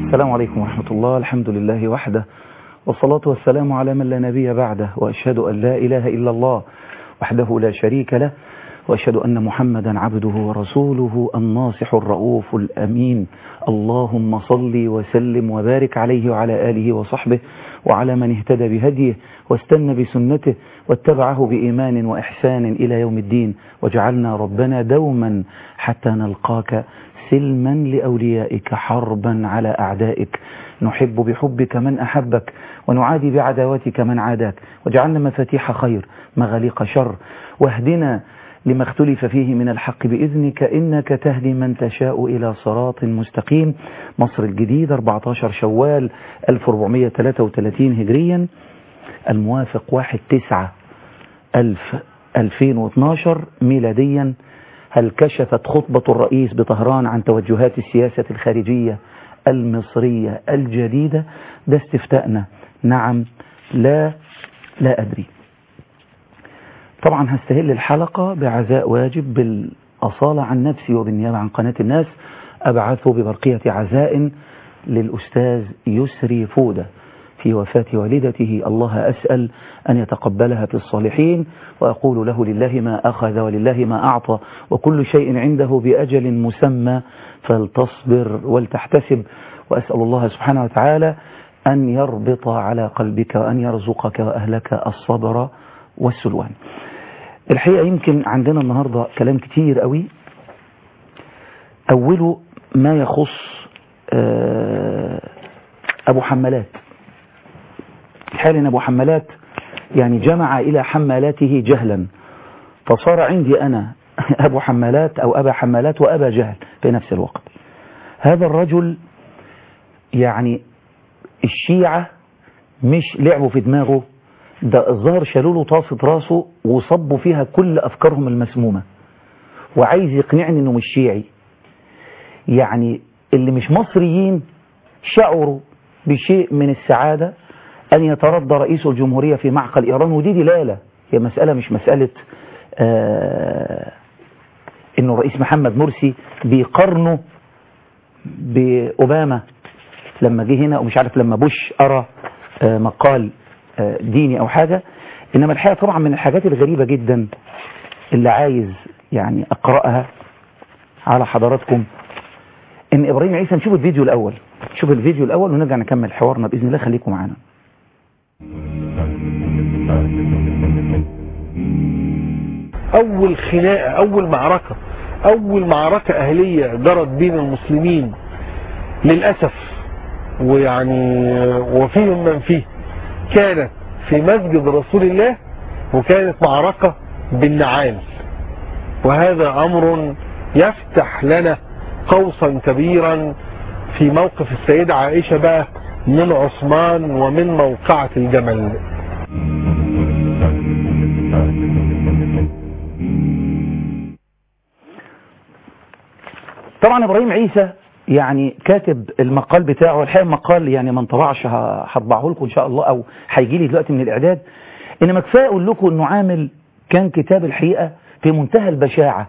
السلام عليكم ورحمة الله الحمد لله وحده والصلاة والسلام على من لا نبي بعده وأشهد أن لا إله إلا الله وحده لا شريك له وأشهد أن محمدا عبده ورسوله الناصح الرؤوف الأمين اللهم صل وسلم وبارك عليه وعلى آله وصحبه وعلى من اهتدى بهديه واستنى بسنته واتبعه بإيمان وإحسان إلى يوم الدين وجعلنا ربنا دوما حتى نلقاك سلما لأوليائك حربا على أعدائك نحب بحبك من أحبك ونعادي بعداوتك من عاداك وجعلنا مفاتيح خير مغاليق شر واهدنا لما اختلف فيه من الحق بإذنك إنك تهدي من تشاء إلى صراط مستقيم مصر الجديد 14 شوال 1433 هجريا الموافق 1 9 2012 ميلاديا هل كشفت خطبة الرئيس بطهران عن توجهات السياسة الخارجية المصرية الجديدة ده استفتاءنا نعم لا لا أدري طبعا هستهل الحلقة بعزاء واجب بالأصالة عن نفسي وبالنيابة عن قناة الناس أبعث ببرقية عزاء للأستاذ يسري فودة في وفاة والدته الله أسأل أن يتقبلها في الصالحين وأقول له لله ما أخذ ولله ما أعطى وكل شيء عنده بأجل مسمى فلتصبر ولتحتسب وأسأل الله سبحانه وتعالى أن يربط على قلبك وأن يرزقك وأهلك الصبر والسلوان الحقيقة يمكن عندنا النهاردة كلام كتير قوي أوله ما يخص أبو حمالات حال أن أبو حمالات يعني جمع إلى حمالاته جهلا فصار عندي أنا أبو حمالات أو أبا حمالات وأبا جهل في نفس الوقت هذا الرجل يعني الشيعة مش لعبوا في دماغه ده الظاهر شالوا له طاسة راسه وصبوا فيها كل أفكارهم المسمومة وعايز يقنعني انه مش شيعي يعني اللي مش مصريين شعروا بشيء من السعادة أن يترضى رئيس الجمهورية في معقل إيران ودي دلالة هي مسألة مش مسألة آه إنه الرئيس محمد مرسي بيقارنه بأوباما لما جه هنا ومش عارف لما بوش أرى آه مقال آه ديني أو حاجة إنما الحقيقة طبعا من الحاجات الغريبة جدا اللي عايز يعني أقرأها على حضراتكم إن إبراهيم عيسى نشوف الفيديو الأول نشوف الفيديو الأول ونرجع نكمل حوارنا بإذن الله خليكم معانا أول خناقة أول معركة أول معركة أهلية جرت بين المسلمين للأسف ويعني وفيهم من فيه كانت في مسجد رسول الله وكانت معركة بالنعال وهذا أمر يفتح لنا قوسا كبيرا في موقف السيدة عائشة بقى من عثمان ومن موقعة الجمل طبعا ابراهيم عيسى يعني كاتب المقال بتاعه الحقيقه المقال يعني ما انطبعش هطبعه لكم ان شاء الله او هيجي لي دلوقتي من الاعداد انما كفايه اقول لكم انه عامل كان كتاب الحقيقه في منتهى البشاعه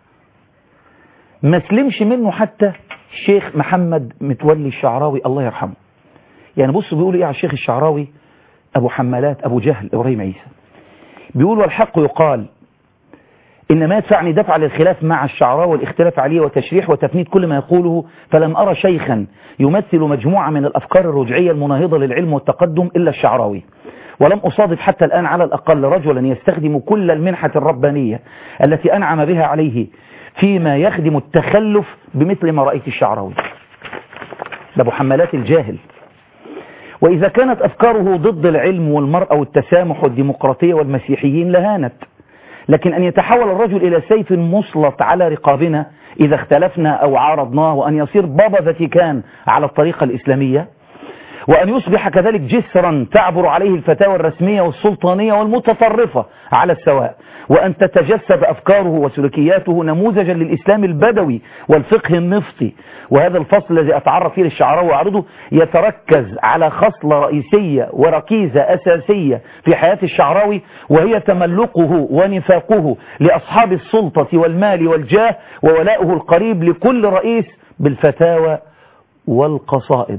ما سلمش منه حتى الشيخ محمد متولي الشعراوي الله يرحمه يعني بصوا بيقولوا ايه على الشيخ الشعراوي ابو حمالات ابو جهل ابراهيم عيسى بيقول والحق يقال إن ما يدفعني دفع للخلاف مع الشعراء والاختلاف عليه وتشريح وتفنيد كل ما يقوله فلم أرى شيخا يمثل مجموعة من الأفكار الرجعية المناهضة للعلم والتقدم إلا الشعراوي ولم أصادف حتى الآن على الأقل رجلا يستخدم كل المنحة الربانية التي أنعم بها عليه فيما يخدم التخلف بمثل ما رأيت الشعراوي ده أبو حمالات الجاهل وإذا كانت أفكاره ضد العلم والمرأة والتسامح والديمقراطية والمسيحيين لهانت لكن أن يتحول الرجل إلى سيف مسلط على رقابنا إذا اختلفنا أو عارضناه وأن يصير بابا فاتيكان على الطريقة الإسلامية وأن يصبح كذلك جسرا تعبر عليه الفتاوى الرسمية والسلطانية والمتطرفة على السواء وأن تتجسد أفكاره وسلوكياته نموذجا للإسلام البدوي والفقه النفطي وهذا الفصل الذي أتعرف فيه للشعراوي وأعرضه يتركز على خصلة رئيسية وركيزة أساسية في حياة الشعراوي وهي تملقه ونفاقه لأصحاب السلطة والمال والجاه وولائه القريب لكل رئيس بالفتاوى والقصائد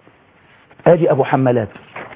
ادي ابو حمالات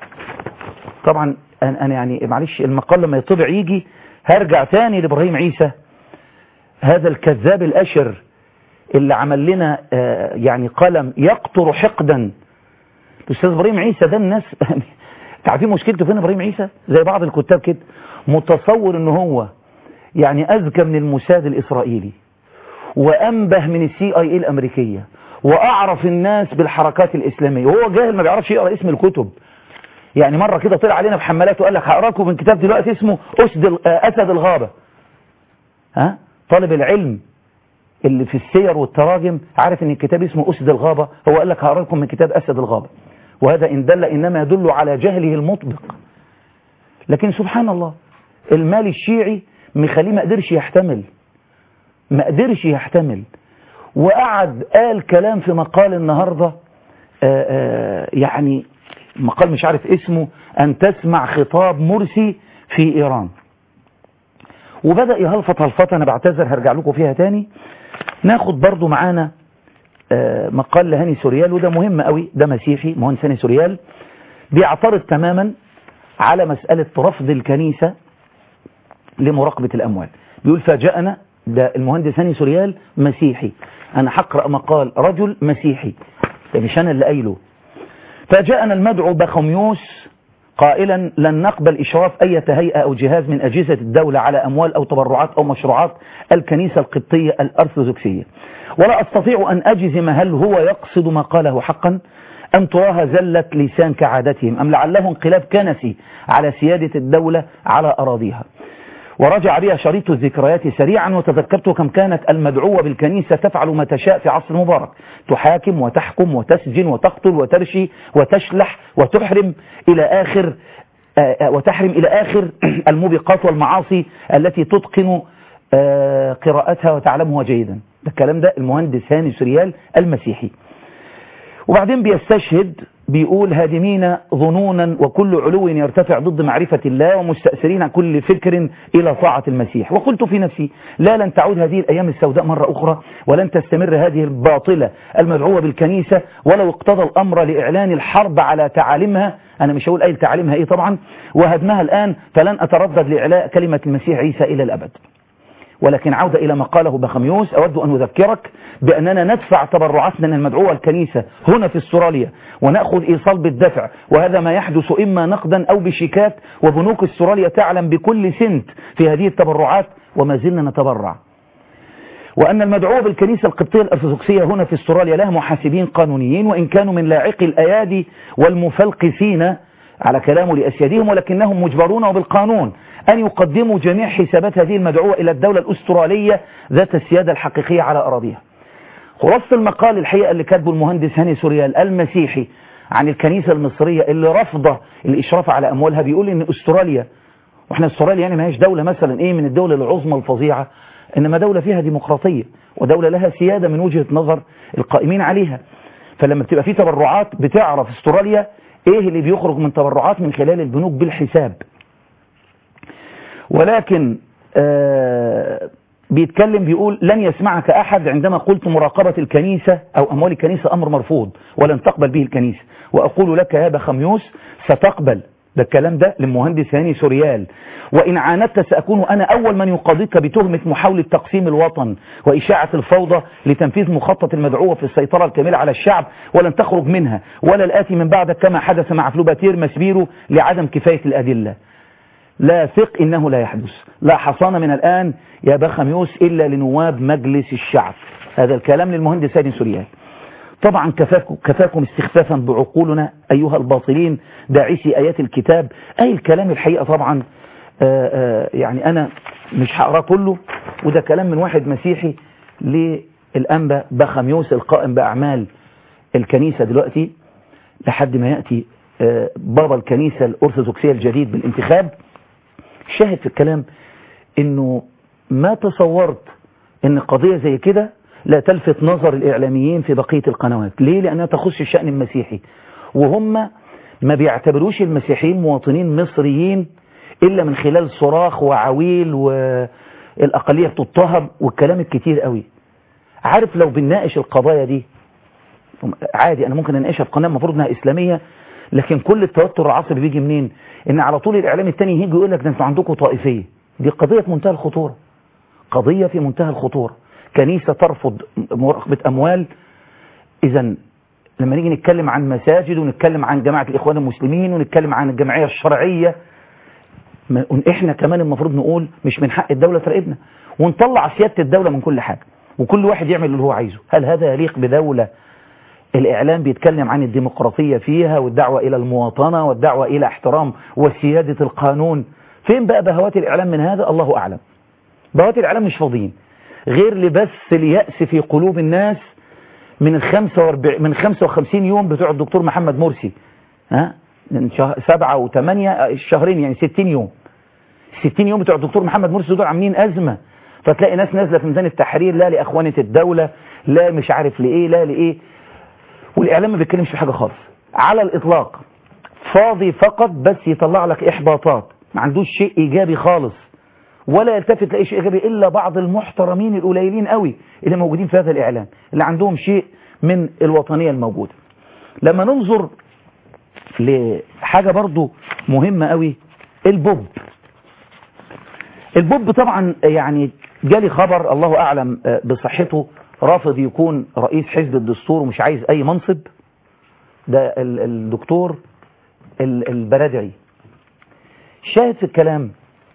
طبعا انا أنا يعني معلش المقال لما يطبع يجي هرجع تاني لابراهيم عيسى هذا الكذاب الاشر اللي عمل لنا آه، يعني قلم يقطر حقدا الاستاذ ابراهيم عيسى ده الناس تعرفين مشكلته فين ابراهيم عيسى زي بعض الكتاب كده متصور ان هو يعني اذكى من الموساد الاسرائيلي وانبه من السي اي اي الامريكيه واعرف الناس بالحركات الاسلاميه وهو جاهل ما بيعرفش يقرا اسم الكتب يعني مره كده طلع علينا بحمالات وقال لك هقرا لكم من كتاب دلوقتي اسمه اسد ال- آه، اسد الغابه ها طالب العلم اللي في السير والتراجم عارف ان الكتاب اسمه اسد الغابه هو قال لك هقرا لكم من كتاب اسد الغابه وهذا ان دل انما يدل على جهله المطبق لكن سبحان الله المال الشيعي مخليه ما قدرش يحتمل ما قدرش يحتمل وقعد قال كلام في مقال النهارده آآ آآ يعني مقال مش عارف اسمه أن تسمع خطاب مرسي في إيران وبدأ يهلفط هلفطة أنا بعتذر هرجع لكم فيها تاني ناخد برضو معانا آه، مقال لهاني سوريال وده مهم قوي ده مسيحي مهندس هاني سوريال بيعترض تماما على مسألة رفض الكنيسة لمراقبة الأموال بيقول فاجأنا ده المهندس هاني سوريال مسيحي أنا هقرأ مقال رجل مسيحي ده مش أنا اللي قايله فاجأنا المدعو بخميوس قائلا لن نقبل إشراف أي هيئة أو جهاز من أجهزة الدولة على أموال أو تبرعات أو مشروعات الكنيسة القبطية الأرثوذكسية ولا أستطيع أن أجزم هل هو يقصد ما قاله حقا أم تراها زلة لسان كعادتهم أم لعله انقلاب كنسي على سيادة الدولة على أراضيها ورجع بها شريط الذكريات سريعا وتذكرت كم كانت المدعوة بالكنيسة تفعل ما تشاء في عصر مبارك تحاكم وتحكم وتسجن وتقتل وترشي وتشلح وتحرم إلى آخر آه، آه، وتحرم إلى آخر الموبقات والمعاصي التي تتقن آه، قراءتها وتعلمها جيدا ده الكلام ده المهندس هاني سريال المسيحي وبعدين بيستشهد بيقول هادمين ظنونا وكل علو يرتفع ضد معرفة الله ومستأثرين عن كل فكر إلى طاعة المسيح وقلت في نفسي لا لن تعود هذه الأيام السوداء مرة أخرى ولن تستمر هذه الباطلة المدعوة بالكنيسة ولو اقتضى الأمر لإعلان الحرب على تعاليمها أنا مش هقول أي تعاليمها إيه طبعا وهدمها الآن فلن أتردد لإعلاء كلمة المسيح عيسى إلى الأبد ولكن عودة إلى ما قاله بخميوس أود أن أذكرك بأننا ندفع تبرعاتنا المدعوة الكنيسة هنا في استراليا ونأخذ إيصال بالدفع وهذا ما يحدث إما نقدا أو بشيكات وبنوك استراليا تعلم بكل سنت في هذه التبرعات وما زلنا نتبرع وأن المدعوة بالكنيسة القبطية الأرثوذكسية هنا في استراليا لها محاسبين قانونيين وإن كانوا من لاعقي الأيادي والمفلقسين على كلامه لأسيادهم ولكنهم مجبرون وبالقانون أن يقدموا جميع حسابات هذه المدعوة إلى الدولة الأسترالية ذات السيادة الحقيقية على أراضيها خلاصة المقال الحقيقة اللي كاتبه المهندس هاني سوريال المسيحي عن الكنيسة المصرية اللي رافضة الإشراف على أموالها بيقول إن أستراليا وإحنا أستراليا يعني ما هيش دولة مثلا إيه من الدولة العظمى الفظيعة إنما دولة فيها ديمقراطية ودولة لها سيادة من وجهة نظر القائمين عليها فلما بتبقى في تبرعات بتعرف استراليا ايه اللي بيخرج من تبرعات من خلال البنوك بالحساب ولكن آه بيتكلم بيقول لن يسمعك أحد عندما قلت مراقبة الكنيسة أو أموال الكنيسة أمر مرفوض ولن تقبل به الكنيسة وأقول لك يا بخميوس ستقبل ده الكلام ده للمهندس هاني سوريال وإن عاندت سأكون أنا أول من يقاضيك بتهمة محاولة تقسيم الوطن وإشاعة الفوضى لتنفيذ مخطط المدعوة في السيطرة الكاملة على الشعب ولن تخرج منها ولا الآتي من بعدك كما حدث مع فلوباتير مسبيرو لعدم كفاية الأدلة لا ثق إنه لا يحدث لا حصان من الآن يا بخميوس إلا لنواب مجلس الشعب هذا الكلام للمهندس هاني سوريال طبعا كفاكم, كفاكم استخفافا بعقولنا أيها الباطلين داعسي آيات الكتاب أي الكلام الحقيقة طبعا آآ آآ يعني أنا مش هقراه كله وده كلام من واحد مسيحي للأنبا بخميوس القائم بأعمال الكنيسة دلوقتي لحد ما يأتي بابا الكنيسة الأرثوذكسية الجديد بالانتخاب شاهد في الكلام انه ما تصورت ان قضية زي كده لا تلفت نظر الاعلاميين في بقية القنوات ليه لانها تخص الشأن المسيحي وهم ما بيعتبروش المسيحيين مواطنين مصريين الا من خلال صراخ وعويل والاقلية بتضطهد والكلام الكتير قوي عارف لو بنناقش القضايا دي عادي انا ممكن اناقشها في قناه المفروض انها اسلاميه لكن كل التوتر العصبي بيجي منين ان على طول الاعلام التاني يجي يقول لك ده انتوا عندكم طائفيه دي قضيه في منتهى الخطوره قضيه في منتهى الخطوره كنيسه ترفض مراقبه اموال اذا لما نيجي نتكلم عن مساجد ونتكلم عن جماعه الاخوان المسلمين ونتكلم عن الجمعيه الشرعيه ما- احنا كمان المفروض نقول مش من حق الدوله تراقبنا ونطلع سياده الدوله من كل حاجه وكل واحد يعمل اللي هو عايزه هل هذا يليق بدوله الإعلام بيتكلم عن الديمقراطية فيها والدعوة إلى المواطنة والدعوة إلى احترام وسيادة القانون فين بقى بهوات الإعلام من هذا الله أعلم بهوات الإعلام مش فاضيين غير لبس اليأس في قلوب الناس من ال 45 من 55 يوم بتوع الدكتور محمد مرسي ها من شهر سبعة وثمانية الشهرين يعني 60 يوم 60 يوم بتوع الدكتور محمد مرسي دول عاملين أزمة فتلاقي ناس نازلة في ميزان التحرير لا لأخوانة الدولة لا مش عارف لإيه لا لإيه والإعلام ما بيتكلمش في حاجة خالص على الإطلاق فاضي فقط بس يطلع لك إحباطات ما عندوش شيء إيجابي خالص ولا يلتفت لأي شيء إيجابي إلا بعض المحترمين القليلين قوي اللي موجودين في هذا الإعلام اللي عندهم شيء من الوطنية الموجودة لما ننظر لحاجة برضو مهمة قوي البوب البوب طبعا يعني جالي خبر الله أعلم آه، بصحته رافض يكون رئيس حزب الدستور ومش عايز أي منصب ده ال- الدكتور ال- البرادعي شاهد في الكلام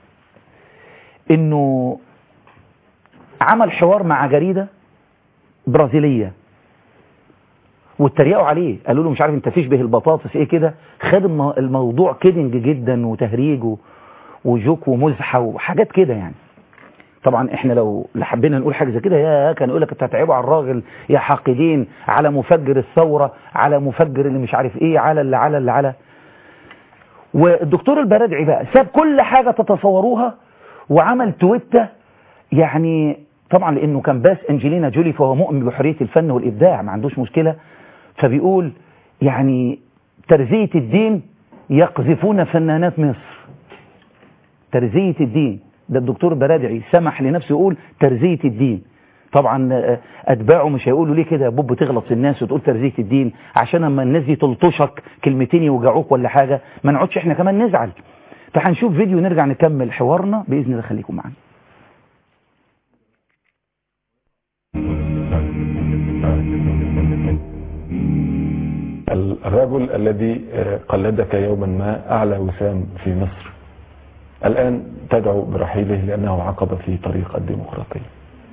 انه عمل حوار مع جريدة برازيلية واتريقوا عليه قالوا له مش عارف انت تشبه البطاطس ايه كده خد الم- الموضوع كيدنج جدا وتهريج و- وجوك ومزحة وحاجات كده يعني طبعا احنا لو حبينا نقول حاجه زي كده يا كان يقول لك انتوا هتعيبوا على الراجل يا حاقدين على مفجر الثوره على مفجر اللي مش عارف ايه على اللي على اللي على والدكتور البرادعي بقى ساب كل حاجه تتصوروها وعمل تويته يعني طبعا لانه كان باس انجلينا جولي فهو مؤمن بحريه الفن والابداع ما عندوش مشكله فبيقول يعني ترزيه الدين يقذفون فنانات مصر ترزية الدين ده الدكتور برادعي سمح لنفسه يقول ترزية الدين طبعا آه، أتباعه مش هيقولوا ليه كده يا بوب تغلط في الناس وتقول ترزية الدين عشان اما الناس دي تلطشك كلمتين يوجعوك ولا حاجة ما نقعدش احنا كمان نزعل فهنشوف فيديو نرجع نكمل حوارنا بإذن الله خليكم معانا الرجل الذي آه، قلدك يوما ما أعلى وسام في مصر الآن تدعو برحيله لأنه عقب في طريق الديمقراطية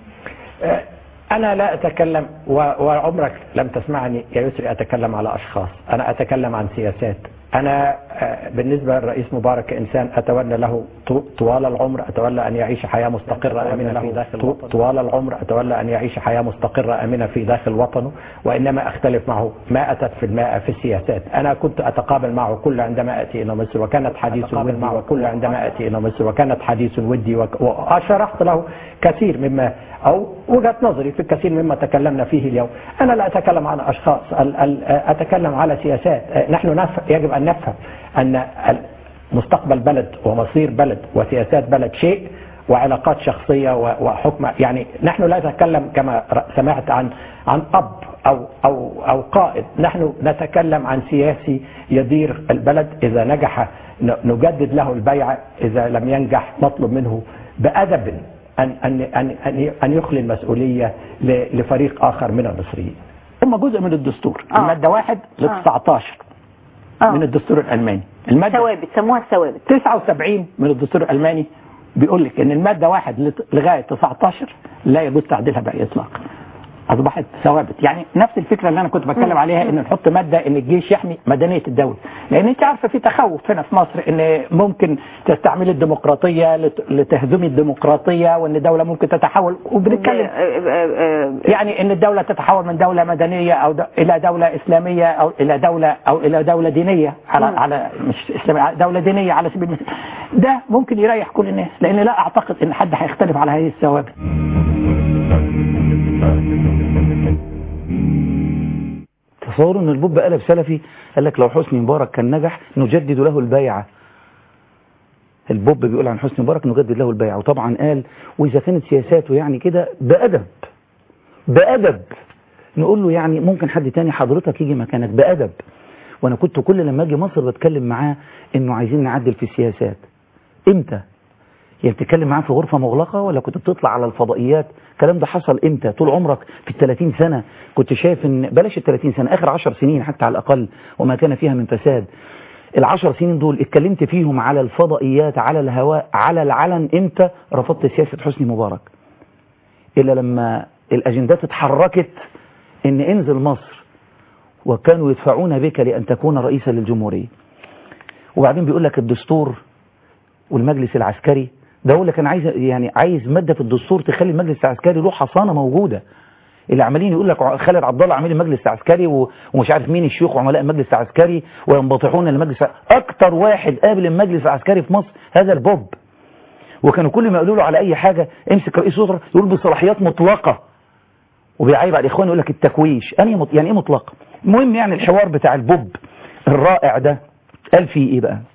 أنا لا أتكلم و- وعمرك لم تسمعني يا يسري أتكلم على أشخاص أنا أتكلم عن سياسات أنا آه، بالنسبة للرئيس مبارك كإنسان أتولى له طو- طوال العمر أتولى أن يعيش حياة مستقرة آمنة في داخل وطنه طوال العمر أتولى أن يعيش حياة مستقرة آمنة في داخل وطنه وإنما أختلف معه ما أتت في الماء في السياسات أنا كنت أتقابل معه كل عندما أتي إلى مصر وكانت حديث ودي معه كل عندما أتي إلى مصر وكانت حديث ودي وك- وشرحت له كثير مما أو وجهة نظري في الكثير مما تكلمنا فيه اليوم أنا لا أتكلم عن أشخاص ال- ال- أتكلم على سياسات نحن نف... يجب أن نفهم أن ال- مستقبل بلد ومصير بلد وسياسات بلد شيء وعلاقات شخصية و- وحكم يعني نحن لا نتكلم كما ر- سمعت عن عن أب أو أو أو قائد نحن نتكلم عن سياسي يدير البلد إذا نجح ن- نجدد له البيعة إذا لم ينجح نطلب منه بأدب أن أن أن أن أن يخلي المسؤولية ل- لفريق آخر من المصريين. هم جزء من الدستور، آه. المادة واحد ل آه. 19 آه. من الدستور الألماني. المادة ثوابت سموها الثوابت 79 من الدستور الألماني بيقول لك إن المادة واحد لت- لغاية 19 لا يجوز تعديلها بأي إطلاق. اصبحت ثوابت يعني نفس الفكره اللي انا كنت بتكلم عليها ان نحط ماده ان الجيش يحمي مدنيه الدوله لان انت عارفه في تخوف هنا في مصر ان ممكن تستعملي الديمقراطيه لت- لتهزمي الديمقراطيه وان الدوله ممكن تتحول وبنتكلم يعني ان الدوله تتحول من دوله مدنيه او د... الى دوله اسلاميه او الى دوله او الى دوله دينيه على مم. على مش اسلاميه دوله دينيه على سبيل المثال ده ممكن يريح كل الناس لان لا اعتقد ان حد هيختلف على هذه الثوابت تصوروا ان البوب قلب سلفي قال لك لو حسني مبارك كان نجح نجدد له البيعة البوب بيقول عن حسني مبارك نجدد له البيعة وطبعا قال واذا كانت سياساته يعني كده بأدب بأدب نقول له يعني ممكن حد تاني حضرتك يجي مكانك بأدب وانا كنت كل لما اجي مصر بتكلم معاه انه عايزين نعدل في السياسات امتى يعني بتتكلم معاه في غرفة مغلقة ولا كنت بتطلع على الفضائيات الكلام ده حصل امتى طول عمرك في ال 30 سنة كنت شايف ان بلاش ال 30 سنة اخر 10 سنين حتى على الاقل وما كان فيها من فساد العشر سنين دول اتكلمت فيهم على الفضائيات على الهواء على العلن امتى رفضت سياسة حسني مبارك الا لما الاجندات اتحركت ان انزل مصر وكانوا يدفعون بك لان تكون رئيسا للجمهورية وبعدين بيقول لك الدستور والمجلس العسكري ده هو اللي كان عايز يعني عايز ماده في الدستور تخلي المجلس العسكري له حصانه موجوده اللي عمالين يقول لك خالد عبد الله عامل المجلس العسكري و- ومش عارف مين الشيوخ وعملاء المجلس العسكري وينبطحون المجلس اكتر واحد قابل المجلس العسكري في مصر هذا البوب وكانوا كل ما يقولوا له على اي حاجه امسك رئيس وزراء يقول بصلاحيات مطلقه وبيعيب على الاخوان يقول لك التكويش أنهي مط... يعني ايه مطلقه المهم يعني الحوار بتاع البوب الرائع ده قال فيه ايه بقى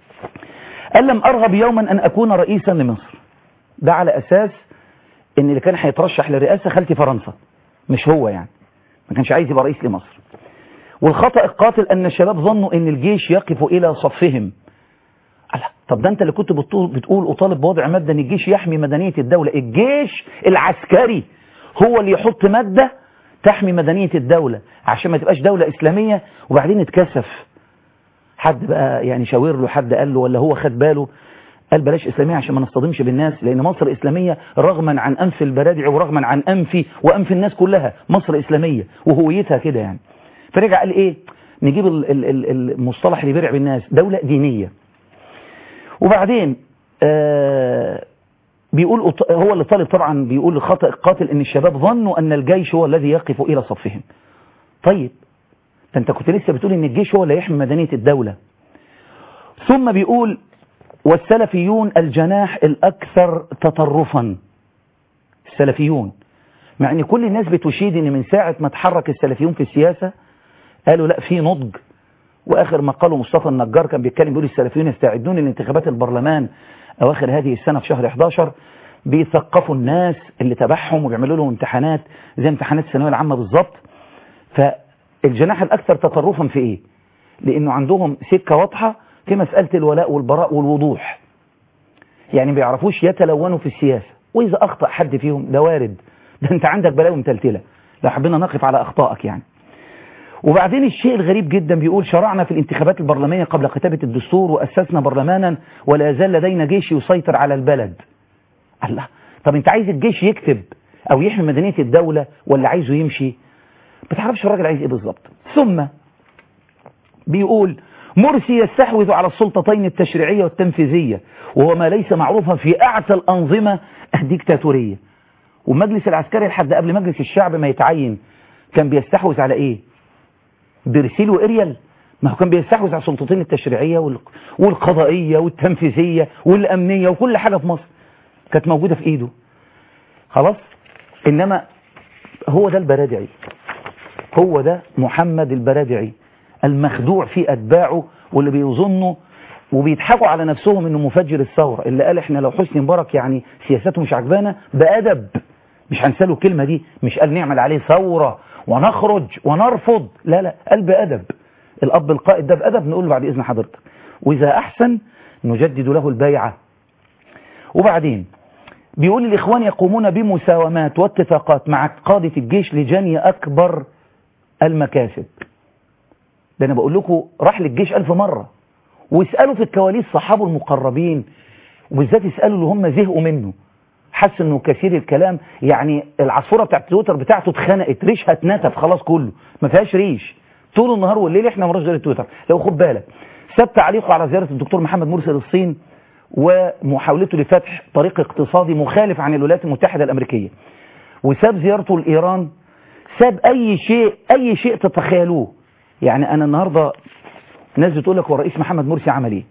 قال لم أرغب يوما أن أكون رئيسا لمصر ده على أساس أن اللي كان هيترشح للرئاسة خالتي فرنسا مش هو يعني ما كانش عايز يبقى رئيس لمصر والخطأ القاتل أن الشباب ظنوا أن الجيش يقف إلى صفهم الله طب ده أنت اللي كنت بتقول, بتقول أطالب بوضع مادة أن الجيش يحمي مدنية الدولة الجيش العسكري هو اللي يحط مادة تحمي مدنية الدولة عشان ما تبقاش دولة إسلامية وبعدين اتكسف حد بقى يعني شاور له حد قال له ولا هو خد باله قال بلاش إسلامية عشان ما نصطدمش بالناس لأن مصر إسلامية رغما عن أنف البرادع ورغما عن أنفي وأنف الناس كلها مصر إسلامية وهويتها كده يعني فرجع قال إيه نجيب ال- ال- ال- المصطلح اللي بيرع بالناس دولة دينية وبعدين آه بيقول أط- هو اللي طالب طبعا بيقول الخطأ القاتل ان الشباب ظنوا ان الجيش هو الذي يقف الى صفهم طيب ده انت كنت لسه بتقول ان الجيش هو اللي يحمي مدنية الدولة ثم بيقول والسلفيون الجناح الاكثر تطرفا السلفيون مع ان كل الناس بتشيد ان من ساعة ما تحرك السلفيون في السياسة قالوا لا في نضج واخر ما قاله مصطفى النجار كان بيتكلم بيقول السلفيون يستعدون لانتخابات البرلمان اواخر هذه السنة في شهر 11 بيثقفوا الناس اللي تبعهم وبيعملوا لهم امتحانات زي امتحانات الثانويه العامه بالظبط فالجناح الاكثر تطرفا في ايه لانه عندهم سكه واضحه في مساله الولاء والبراء والوضوح يعني ما بيعرفوش يتلونوا في السياسه واذا اخطا حد فيهم ده وارد ده انت عندك بلاوي متلتله لو حبينا نقف على اخطائك يعني وبعدين الشيء الغريب جدا بيقول شرعنا في الانتخابات البرلمانية قبل كتابة الدستور وأسسنا برلمانا ولا يزال لدينا جيش يسيطر على البلد الله طب انت عايز الجيش يكتب او يحمي مدنية الدولة ولا عايزه يمشي بتعرفش الراجل عايز ايه بالظبط ثم بيقول مرسي يستحوذ على السلطتين التشريعية والتنفيذية وهو ما ليس معروفا في أعتى الأنظمة الديكتاتورية والمجلس العسكري لحد قبل مجلس الشعب ما يتعين كان بيستحوذ على ايه برسيل وإريال ما هو كان بيستحوذ على السلطتين التشريعية وال- والقضائية والتنفيذية والأمنية وكل حاجة في مصر كانت موجودة في إيده خلاص إنما هو ده البرادعي هو ده محمد البرادعي المخدوع في أتباعه واللي بيظنوا وبيضحكوا على نفسهم انه مفجر الثورة اللي قال احنا لو حسني مبارك يعني سياسته مش عجبانا بأدب مش هنساله الكلمة دي مش قال نعمل عليه ثورة ونخرج ونرفض لا لا قال بأدب الأب القائد ده بأدب نقول له بعد إذن حضرتك وإذا أحسن نجدد له البيعة وبعدين بيقول الإخوان يقومون بمساومات واتفاقات مع قادة الجيش لجني أكبر المكاسب ده أنا بقول لكم راح للجيش ألف مرة واسألوا في الكواليس صحابه المقربين وبالذات يسألوا اللي هم زهقوا منه حس انه كثير الكلام يعني العصفوره بتاعت تويتر بتاعته اتخنقت ريشها اتنتف خلاص كله ما فيهاش ريش طول النهار والليل احنا مراش غير تويتر لو خد بالك ساب تعليقه على زياره الدكتور محمد مرسي للصين ومحاولته لفتح طريق اقتصادي مخالف عن الولايات المتحده الامريكيه وساب زيارته لايران ساب اي شيء اي شيء تتخيلوه يعني انا النهارده ناس بتقول لك هو الرئيس محمد مرسي عمل ايه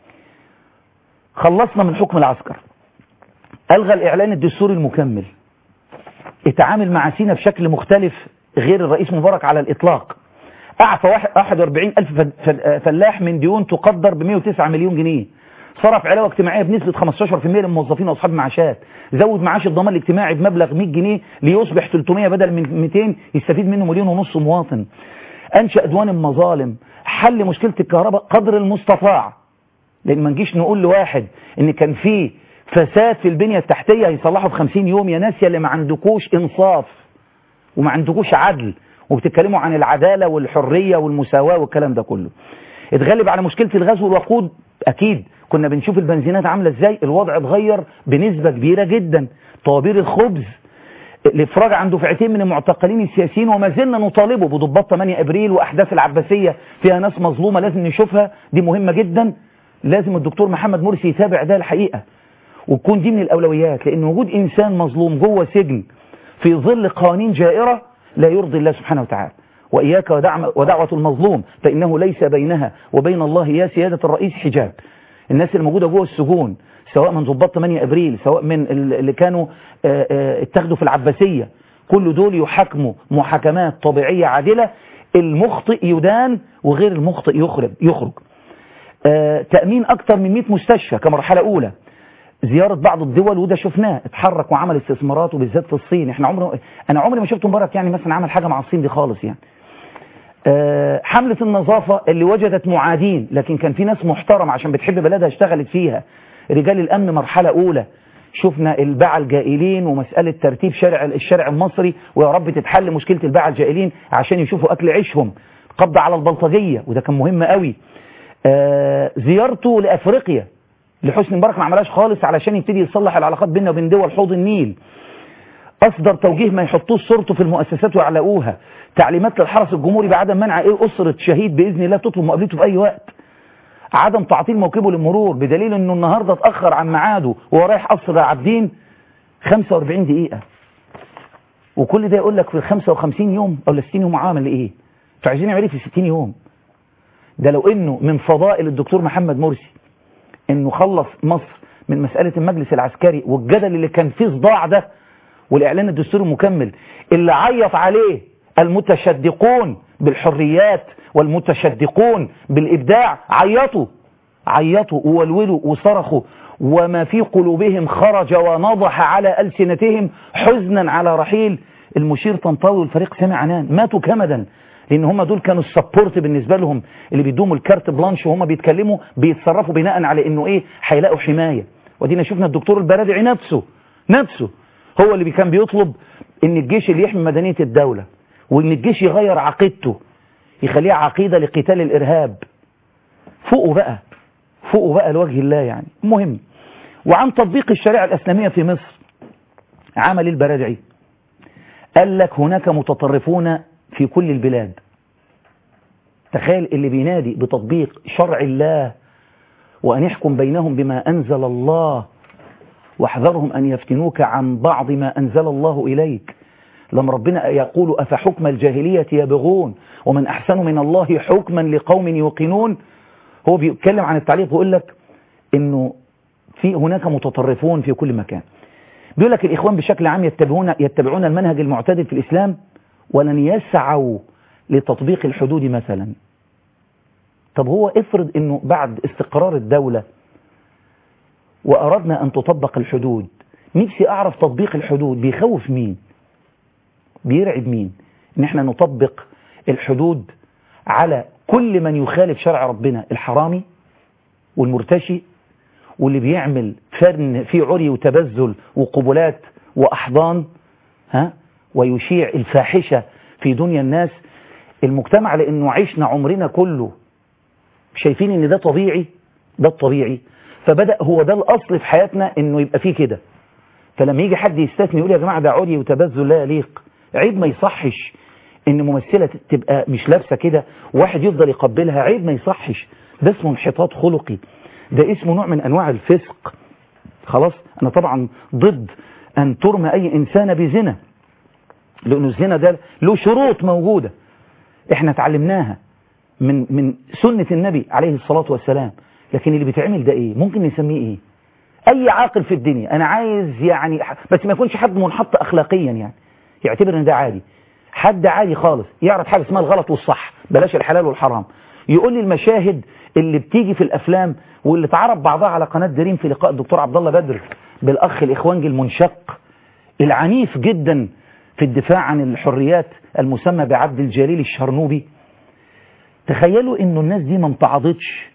خلصنا من حكم العسكر ألغى الإعلان الدستوري المكمل اتعامل مع سينا بشكل مختلف غير الرئيس مبارك على الإطلاق أعفى 41 ألف فلاح من ديون تقدر ب 109 مليون جنيه صرف علاوه اجتماعيه بنسبه 15% للموظفين واصحاب المعاشات زود معاش الضمان الاجتماعي بمبلغ 100 جنيه ليصبح 300 بدل من 200 يستفيد منه مليون ونص مواطن انشا ادوان المظالم حل مشكله الكهرباء قدر المستطاع لان ما نجيش نقول لواحد ان كان في فساد في البنيه التحتيه هيصلحه في 50 يوم يا ناس يا اللي ما عندكوش انصاف وما عندكوش عدل وبتتكلموا عن العداله والحريه والمساواه والكلام ده كله اتغلب على مشكله الغاز والوقود اكيد كنا بنشوف البنزينات عامله ازاي الوضع اتغير بنسبه كبيره جدا طوابير الخبز الافراج عن دفعتين من المعتقلين السياسيين وما زلنا نطالبه بضباط 8 ابريل واحداث العباسيه فيها ناس مظلومه لازم نشوفها دي مهمه جدا لازم الدكتور محمد مرسي يتابع ده الحقيقه وتكون دي من الاولويات لان وجود انسان مظلوم جوه سجن في ظل قوانين جائره لا يرضي الله سبحانه وتعالى وإياك ودعم ودعوة المظلوم فإنه ليس بينها وبين الله يا سيادة الرئيس حجاب الناس اللي موجودة جوه السجون سواء من ضباط 8 أبريل سواء من اللي كانوا اتخذوا في العباسية كل دول يحكموا محاكمات طبيعية عادلة المخطئ يدان وغير المخطئ يخرج يخرج تأمين أكثر من 100 مستشفى كمرحلة أولى زيارة بعض الدول وده شفناه اتحرك وعمل استثمارات وبالذات في الصين احنا عمر انا عمري ما شفت مبارك يعني مثلا عمل حاجة مع الصين دي خالص يعني أه حملة النظافة اللي وجدت معادين لكن كان في ناس محترمة عشان بتحب بلدها اشتغلت فيها رجال الامن مرحلة اولى شفنا الباعة الجائلين ومسألة ترتيب شارع الشارع المصري ويا رب تتحل مشكلة الباعة الجائلين عشان يشوفوا اكل عيشهم قبض على البلطجية وده كان مهم قوي أه زيارته لافريقيا لحسني مبارك ما عملهاش خالص علشان يبتدي يصلح العلاقات بيننا وبين دول حوض النيل اصدر توجيه ما يحطوش صورته في المؤسسات ويعلقوها تعليمات للحرس الجمهوري بعدم منع ايه اسره شهيد باذن الله تطلب مقابلته في اي وقت عدم تعطيل موكبه للمرور بدليل انه النهارده اتاخر عن ميعاده وهو رايح قصر عابدين 45 دقيقه وكل ده يقول لك في 55 يوم او 60 يوم عامل ايه انتوا عايزين يعمل ايه في 60 يوم ده لو انه من فضائل الدكتور محمد مرسي انه خلص مصر من مسألة المجلس العسكري والجدل اللي كان فيه صداع ده والاعلان الدستوري المكمل اللي عيط عليه المتشدقون بالحريات والمتشدقون بالابداع عيطوا عيطوا وولولوا وصرخوا وما في قلوبهم خرج ونضح على ألسنتهم حزنا على رحيل المشير طنطاوي والفريق سامع عنان ماتوا كمدا لان هم دول كانوا السبورت بالنسبه لهم اللي بيدوهم الكارت بلانش وهم بيتكلموا بيتصرفوا بناء على انه ايه هيلاقوا حمايه ودينا شفنا الدكتور البرادعي نفسه نفسه هو اللي كان بيطلب ان الجيش اللي يحمي مدنيه الدوله وان الجيش يغير عقيدته يخليها عقيده لقتال الارهاب فوقوا بقى فوقوا بقى لوجه الله يعني المهم وعن تطبيق الشريعه الاسلاميه في مصر عمل البرادعي قال لك هناك متطرفون في كل البلاد تخيل اللي بينادي بتطبيق شرع الله وأن يحكم بينهم بما أنزل الله واحذرهم أن يفتنوك عن بعض ما أنزل الله إليك لما ربنا يقول أفحكم الجاهلية يبغون ومن أحسن من الله حكما لقوم يوقنون هو بيتكلم عن التعليق ويقول لك إنه في هناك متطرفون في كل مكان بيقول لك الإخوان بشكل عام يتبعون, يتبعون المنهج المعتدل في الإسلام ولن يسعوا لتطبيق الحدود مثلا طب هو افرض انه بعد استقرار الدولة واردنا ان تطبق الحدود نفسي اعرف تطبيق الحدود بيخوف مين بيرعب مين ان احنا نطبق الحدود على كل من يخالف شرع ربنا الحرامي والمرتشي واللي بيعمل فرن فيه عري وتبذل وقبلات واحضان ها ويشيع الفاحشة في دنيا الناس المجتمع لأنه عشنا عمرنا كله شايفين ان ده طبيعي ده الطبيعي فبدأ هو ده الأصل في حياتنا انه يبقى فيه كده فلما يجي حد يستثني يقول يا جماعة ده عري وتبذل لا يليق عيب ما يصحش ان ممثلة تبقى مش لابسة كده واحد يفضل يقبلها عيب ما يصحش ده اسمه انحطاط خلقي ده اسمه نوع من انواع الفسق خلاص انا طبعا ضد ان ترمى اي انسان بزنا لأنه الزنا ده له شروط موجودة احنا اتعلمناها من من سنة النبي عليه الصلاة والسلام لكن اللي بيتعمل ده ايه ممكن نسميه ايه اي عاقل في الدنيا انا عايز يعني بس ما يكونش حد منحط اخلاقيا يعني يعتبر ان ده عادي حد عادي خالص يعرف حاجة اسمها الغلط والصح بلاش الحلال والحرام يقول لي المشاهد اللي بتيجي في الافلام واللي اتعرض بعضها على قناه دريم في لقاء الدكتور عبد الله بدر بالاخ الاخوانجي المنشق العنيف جدا في الدفاع عن الحريات المسمى بعبد الجليل الشرنوبي تخيلوا انه الناس دي ما امتعضتش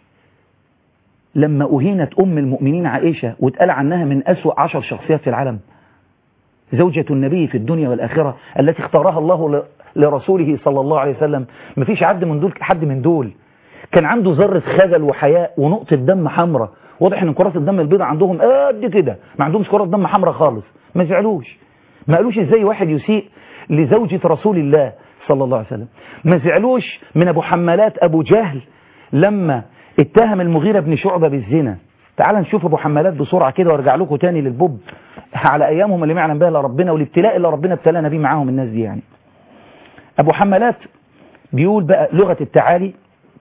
لما أهينت أم المؤمنين عائشة واتقال عنها من أسوأ عشر شخصيات في العالم زوجة النبي في الدنيا والآخرة التي اختارها الله ل- لرسوله صلى الله عليه وسلم مفيش حد من دول حد من دول كان عنده ذرة خجل وحياء ونقطة دم حمراء واضح ان كرات الدم البيضاء عندهم قد كده ما عندهمش كرات دم حمراء خالص ما زعلوش ما قالوش ازاي واحد يسيء لزوجة رسول الله صلى الله عليه وسلم ما زعلوش من ابو حمالات ابو جهل لما اتهم المغيرة بن شعبة بالزنا تعال نشوف ابو حمالات بسرعة كده وارجع لكم تاني للبوب على ايامهم اللي ما يعلم بها الا ربنا والابتلاء اللي ربنا ابتلانا بيه معاهم الناس دي يعني ابو حمالات بيقول بقى لغة التعالي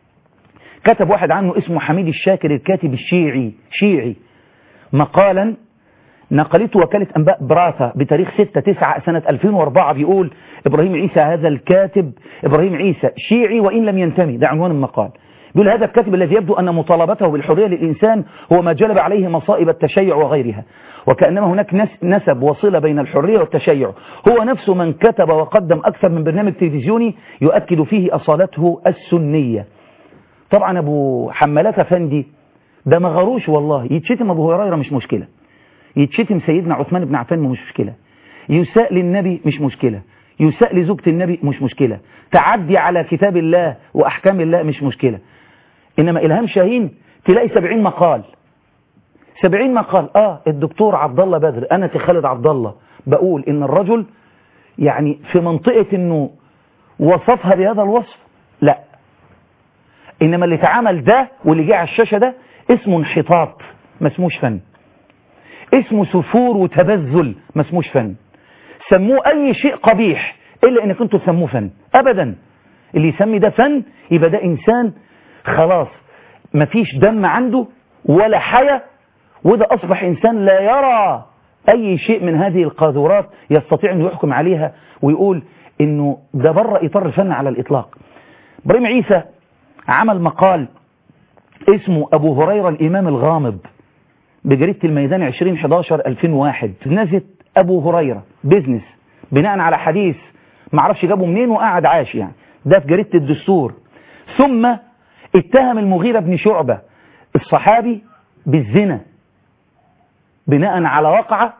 كتب واحد عنه اسمه حميد الشاكر الكاتب الشيعي شيعي مقالا نقلته وكالة أنباء براثا بتاريخ 6 9 سنة 2004 بيقول إبراهيم عيسى هذا الكاتب إبراهيم عيسى شيعي وإن لم ينتمي ده عنوان المقال بيقول هذا الكاتب الذي يبدو أن مطالبته بالحرية للإنسان هو ما جلب عليه مصائب التشيع وغيرها وكأنما هناك نس- نسب وصلة بين الحرية والتشيع هو نفسه من كتب وقدم أكثر من برنامج تلفزيوني يؤكد فيه أصالته السنية طبعا أبو حمالات أفندي ده ما غروش والله يتشتم أبو هريرة مش مشكلة يتشتم سيدنا عثمان بن عفان مش مشكلة يساء للنبي مش مشكلة يساء لزوجة النبي مش مشكلة تعدي على كتاب الله وأحكام الله مش مشكلة إنما إلهام شاهين تلاقي سبعين مقال سبعين مقال آه الدكتور عبد الله بدر أنا خالد عبد الله بقول إن الرجل يعني في منطقة إنه وصفها بهذا الوصف لا إنما اللي اتعمل ده واللي جه على الشاشة ده اسمه انحطاط ما اسموش فن اسمه سفور وتبذل ما اسموش فن سموه اي شيء قبيح الا انك انتوا تسموه فن ابدا اللي يسمي ده فن يبقى ده انسان خلاص مفيش دم عنده ولا حياة وده اصبح انسان لا يرى اي شيء من هذه القاذورات يستطيع انه يحكم عليها ويقول انه ده بره اطار الفن على الاطلاق ابراهيم عيسى عمل مقال اسمه ابو هريرة الامام الغامض بجريدة الميدان 2011 2001 نزلت أبو هريرة بيزنس بناء على حديث ما عرفش جابه منين وقعد عاش يعني ده في جريدة الدستور ثم اتهم المغيرة بن شعبة الصحابي بالزنا بناء على واقعة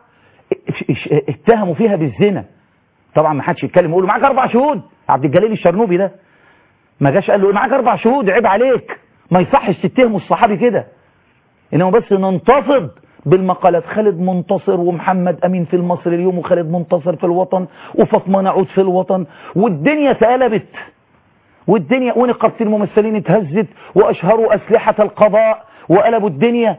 اتهموا فيها بالزنا طبعا ما حدش يتكلم يقول له معاك اربع شهود عبد الجليل الشرنوبي ده ما جاش قال له معاك اربع شهود عيب عليك ما يصحش تتهموا الصحابي كده انما بس ننتفض بالمقالات خالد منتصر ومحمد امين في المصري اليوم وخالد منتصر في الوطن وفاطمه نعود في الوطن والدنيا اتقلبت والدنيا ونقابه الممثلين اتهزت واشهروا اسلحه القضاء وقلبوا الدنيا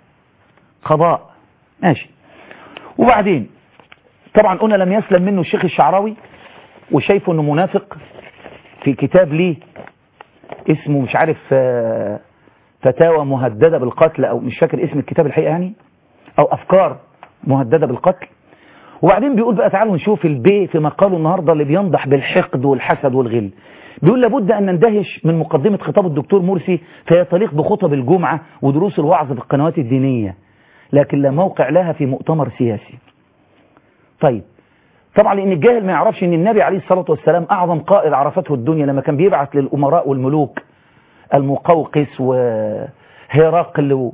قضاء ماشي وبعدين طبعا قلنا لم يسلم منه الشيخ الشعراوي وشايفه انه منافق في كتاب ليه اسمه مش عارف آه فتاوى مهددة بالقتل أو مش فاكر اسم الكتاب الحقيقة يعني أو أفكار مهددة بالقتل وبعدين بيقول بقى تعالوا نشوف البي في مقاله النهاردة اللي بينضح بالحقد والحسد والغل بيقول لابد أن نندهش من مقدمة خطاب الدكتور مرسي فهي تليق بخطب الجمعة ودروس الوعظ في القنوات الدينية لكن لا موقع لها في مؤتمر سياسي طيب طبعا لأن الجاهل ما يعرفش أن النبي عليه الصلاة والسلام أعظم قائد عرفته الدنيا لما كان بيبعث للأمراء والملوك المقوقس وهرقل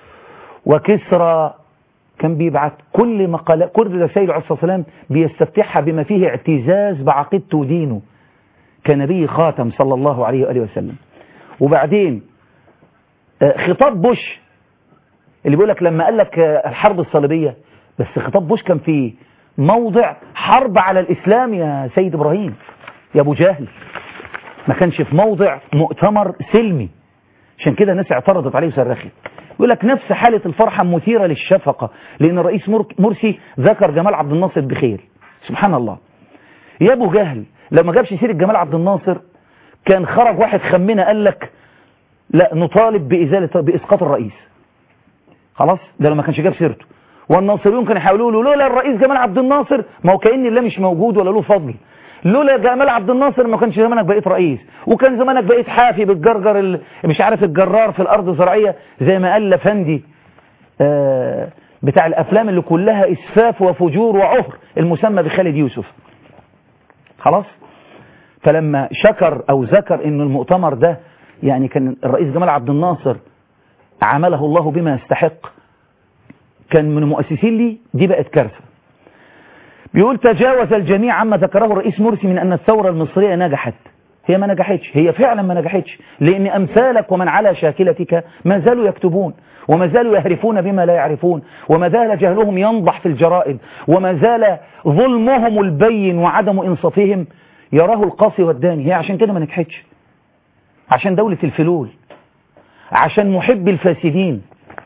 وكسرى كان بيبعت كل مقالات كل رسائل عليه الصلاة والسلام بيستفتحها بما فيه اعتزاز بعقيدته ودينه كنبي خاتم صلى الله عليه وآله وسلم وبعدين خطاب بوش اللي بيقول لك لما قال لك الحرب الصليبية بس خطاب بوش كان في موضع حرب على الإسلام يا سيد إبراهيم يا أبو جهل ما كانش في موضع مؤتمر سلمي عشان كده الناس اعترضت عليه وصرخت يقول لك نفس حالة الفرحة مثيرة للشفقة لأن الرئيس مرسي ذكر جمال عبد الناصر بخير سبحان الله يا أبو جهل لو ما جابش سيرة جمال عبد الناصر كان خرج واحد خمنا قال لك لا نطالب بإزالة بإسقاط الرئيس خلاص ده لو ما كانش جاب سيرته والناصريون كانوا يحاولوا له لولا الرئيس جمال عبد الناصر ما هو كأن الله مش موجود ولا له فضل لولا جمال عبد الناصر ما كانش زمانك بقيت رئيس وكان زمانك بقيت حافي بالجرجر ال- مش عارف الجرار في الارض الزراعيه زي ما قال لفندي آه، بتاع الافلام اللي كلها اسفاف وفجور وعهر المسمى بخالد يوسف خلاص فلما شكر او ذكر ان المؤتمر ده يعني كان الرئيس جمال عبد الناصر عمله الله بما يستحق كان من مؤسسين لي دي بقت كارثه بيقول تجاوز الجميع عما ذكره الرئيس مرسي من أن الثورة المصرية نجحت هي ما نجحتش هي فعلا ما نجحتش لأن أمثالك ومن على شاكلتك ما زالوا يكتبون وما زالوا يهرفون بما لا يعرفون وما زال جهلهم ينضح في الجرائد وما زال ظلمهم البين وعدم إنصافهم يراه القاصي والداني هي عشان كده ما نجحتش عشان دولة الفلول عشان محب الفاسدين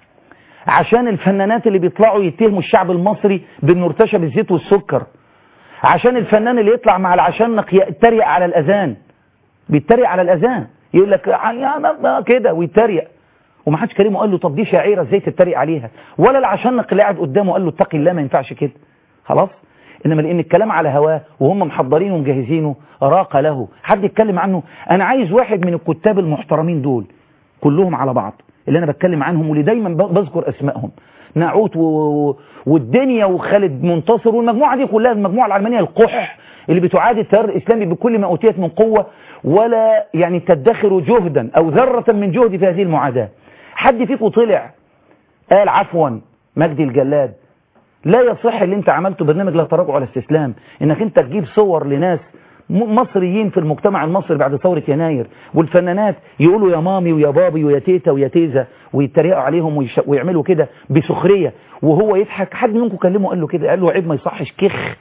عشان الفنانات اللي بيطلعوا يتهموا الشعب المصري بانه ارتشى بالزيت والسكر عشان الفنان اللي يطلع مع العشانق يتريق على الاذان بيتريق على الاذان يقول لك يا ما- كده ويتريق وما حدش كلمه قال له طب دي شعيره ازاي تتريق عليها ولا العشانق اللي قاعد قدامه قال له اتقي الله ما ينفعش كده خلاص انما لان الكلام على هواه وهم محضرينه ومجهزينه راق له حد يتكلم عنه انا عايز واحد من الكتاب المحترمين دول كلهم على بعض اللي انا بتكلم عنهم واللي دايما ب- بذكر اسمائهم نعوت و... و- والدنيا وخالد منتصر والمجموعه دي كلها المجموعه العلمانيه القح اللي بتعادي التيار الاسلامي بكل ما اوتيت من قوه ولا يعني تدخر جهدا او ذره من جهد في هذه المعاداه حد فيكم طلع قال عفوا مجدي الجلاد لا يصح اللي انت عملته برنامج لا تراجع ولا استسلام انك انت تجيب صور لناس م- مصريين في المجتمع المصري بعد ثورة يناير والفنانات يقولوا يا مامي ويا بابي ويا تيتا ويا تيزا ويتريقوا عليهم ويش... ويعملوا كده بسخرية وهو يضحك حد منكم كلمه قال له كده قال له عيب ما يصحش كخ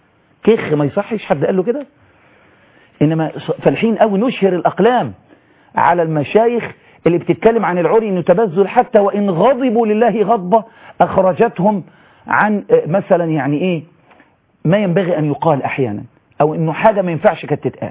كخ ما يصحش حد قال له كده انما ص- فالحين قوي نشهر الاقلام على المشايخ اللي بتتكلم عن العري انه تبذل حتى وان غضبوا لله غضبة اخرجتهم عن آه، مثلا يعني ايه ما ينبغي ان يقال احيانا او انه حاجة ما ينفعش كانت تتقال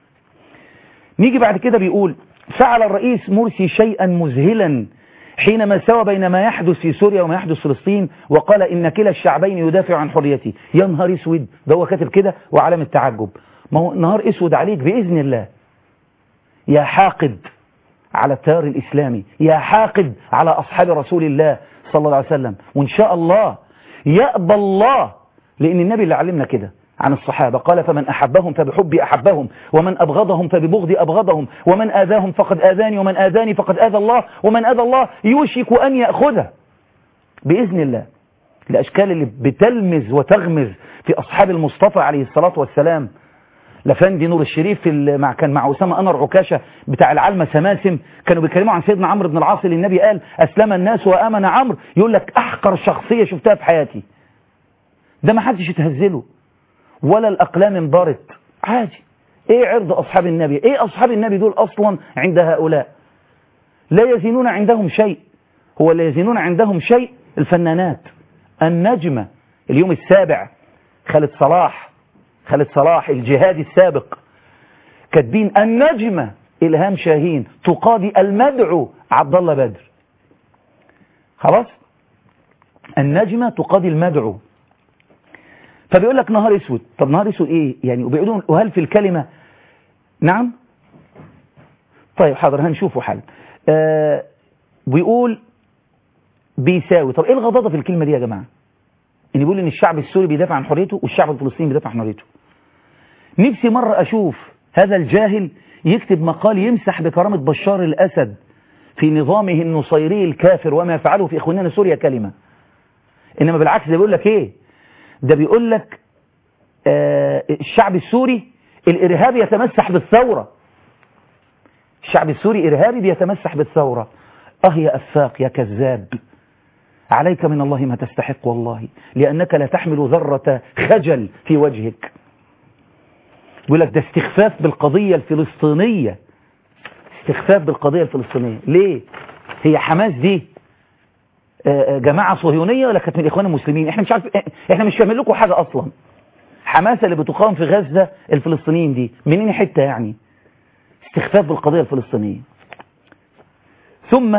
نيجي بعد كده بيقول فعل الرئيس مرسي شيئا مذهلا حينما سوى بين ما يحدث في سوريا وما يحدث في فلسطين وقال ان كلا الشعبين يدافع عن حريته يا نهار اسود ده هو كاتب كده وعلامة تعجب ما هو نهار اسود عليك باذن الله يا حاقد على التيار الإسلامي يا حاقد على أصحاب رسول الله صلى الله عليه وسلم وإن شاء الله يأبى الله لأن النبي اللي علمنا كده عن الصحابة قال فمن أحبهم فبحبي أحبهم ومن أبغضهم فببغضي أبغضهم ومن آذاهم فقد آذاني ومن آذاني فقد آذى الله ومن آذى الله يوشك أن يأخذه بإذن الله الأشكال اللي بتلمز وتغمز في أصحاب المصطفى عليه الصلاة والسلام لفندي نور الشريف في ال- مع كان مع أسامة أنر عكاشة بتاع العلمة سماسم كانوا بيتكلموا عن سيدنا عمرو بن العاص اللي النبي قال أسلم الناس وآمن عمرو يقول لك أحقر شخصية شفتها في حياتي ده ما حدش يتهزله ولا الأقلام انبرت عادي ايه عرض أصحاب النبي ايه أصحاب النبي دول أصلا عند هؤلاء لا يزنون عندهم شيء هو لا يزنون عندهم شيء الفنانات النجمة اليوم السابع خالد صلاح خالد صلاح الجهادي السابق كاتبين النجمة إلهام شاهين تقاضي المدعو عبد الله بدر خلاص النجمة تقاضي المدعو فبيقول لك نهار اسود طب نهار اسود ايه يعني وبيقولون وهل في الكلمة نعم طيب حاضر هنشوفه حل آه بيقول بيساوي طب ايه الغضاضة في الكلمة دي يا جماعة ان بيقول ان الشعب السوري بيدافع عن حريته والشعب الفلسطيني بيدافع عن حريته نفسي مرة اشوف هذا الجاهل يكتب مقال يمسح بكرامة بشار الاسد في نظامه النصيري الكافر وما يفعله في اخواننا سوريا كلمة انما بالعكس ده بيقول لك ايه ده بيقول لك آه الشعب السوري الارهابي يتمسح بالثورة الشعب السوري ارهابي بيتمسح بالثورة اه يا افاق يا كذاب عليك من الله ما تستحق والله لأنك لا تحمل ذرة خجل في وجهك يقول لك ده استخفاف بالقضية الفلسطينية استخفاف بالقضية الفلسطينية ليه هي حماس دي آه، آه، جماعة صهيونية ولا كانت من الإخوان المسلمين احنا مش عارف احنا مش فاهمين لكم حاجة أصلا حماس اللي بتقام في غزة الفلسطينيين دي منين حتة يعني استخفاف بالقضية الفلسطينية ثم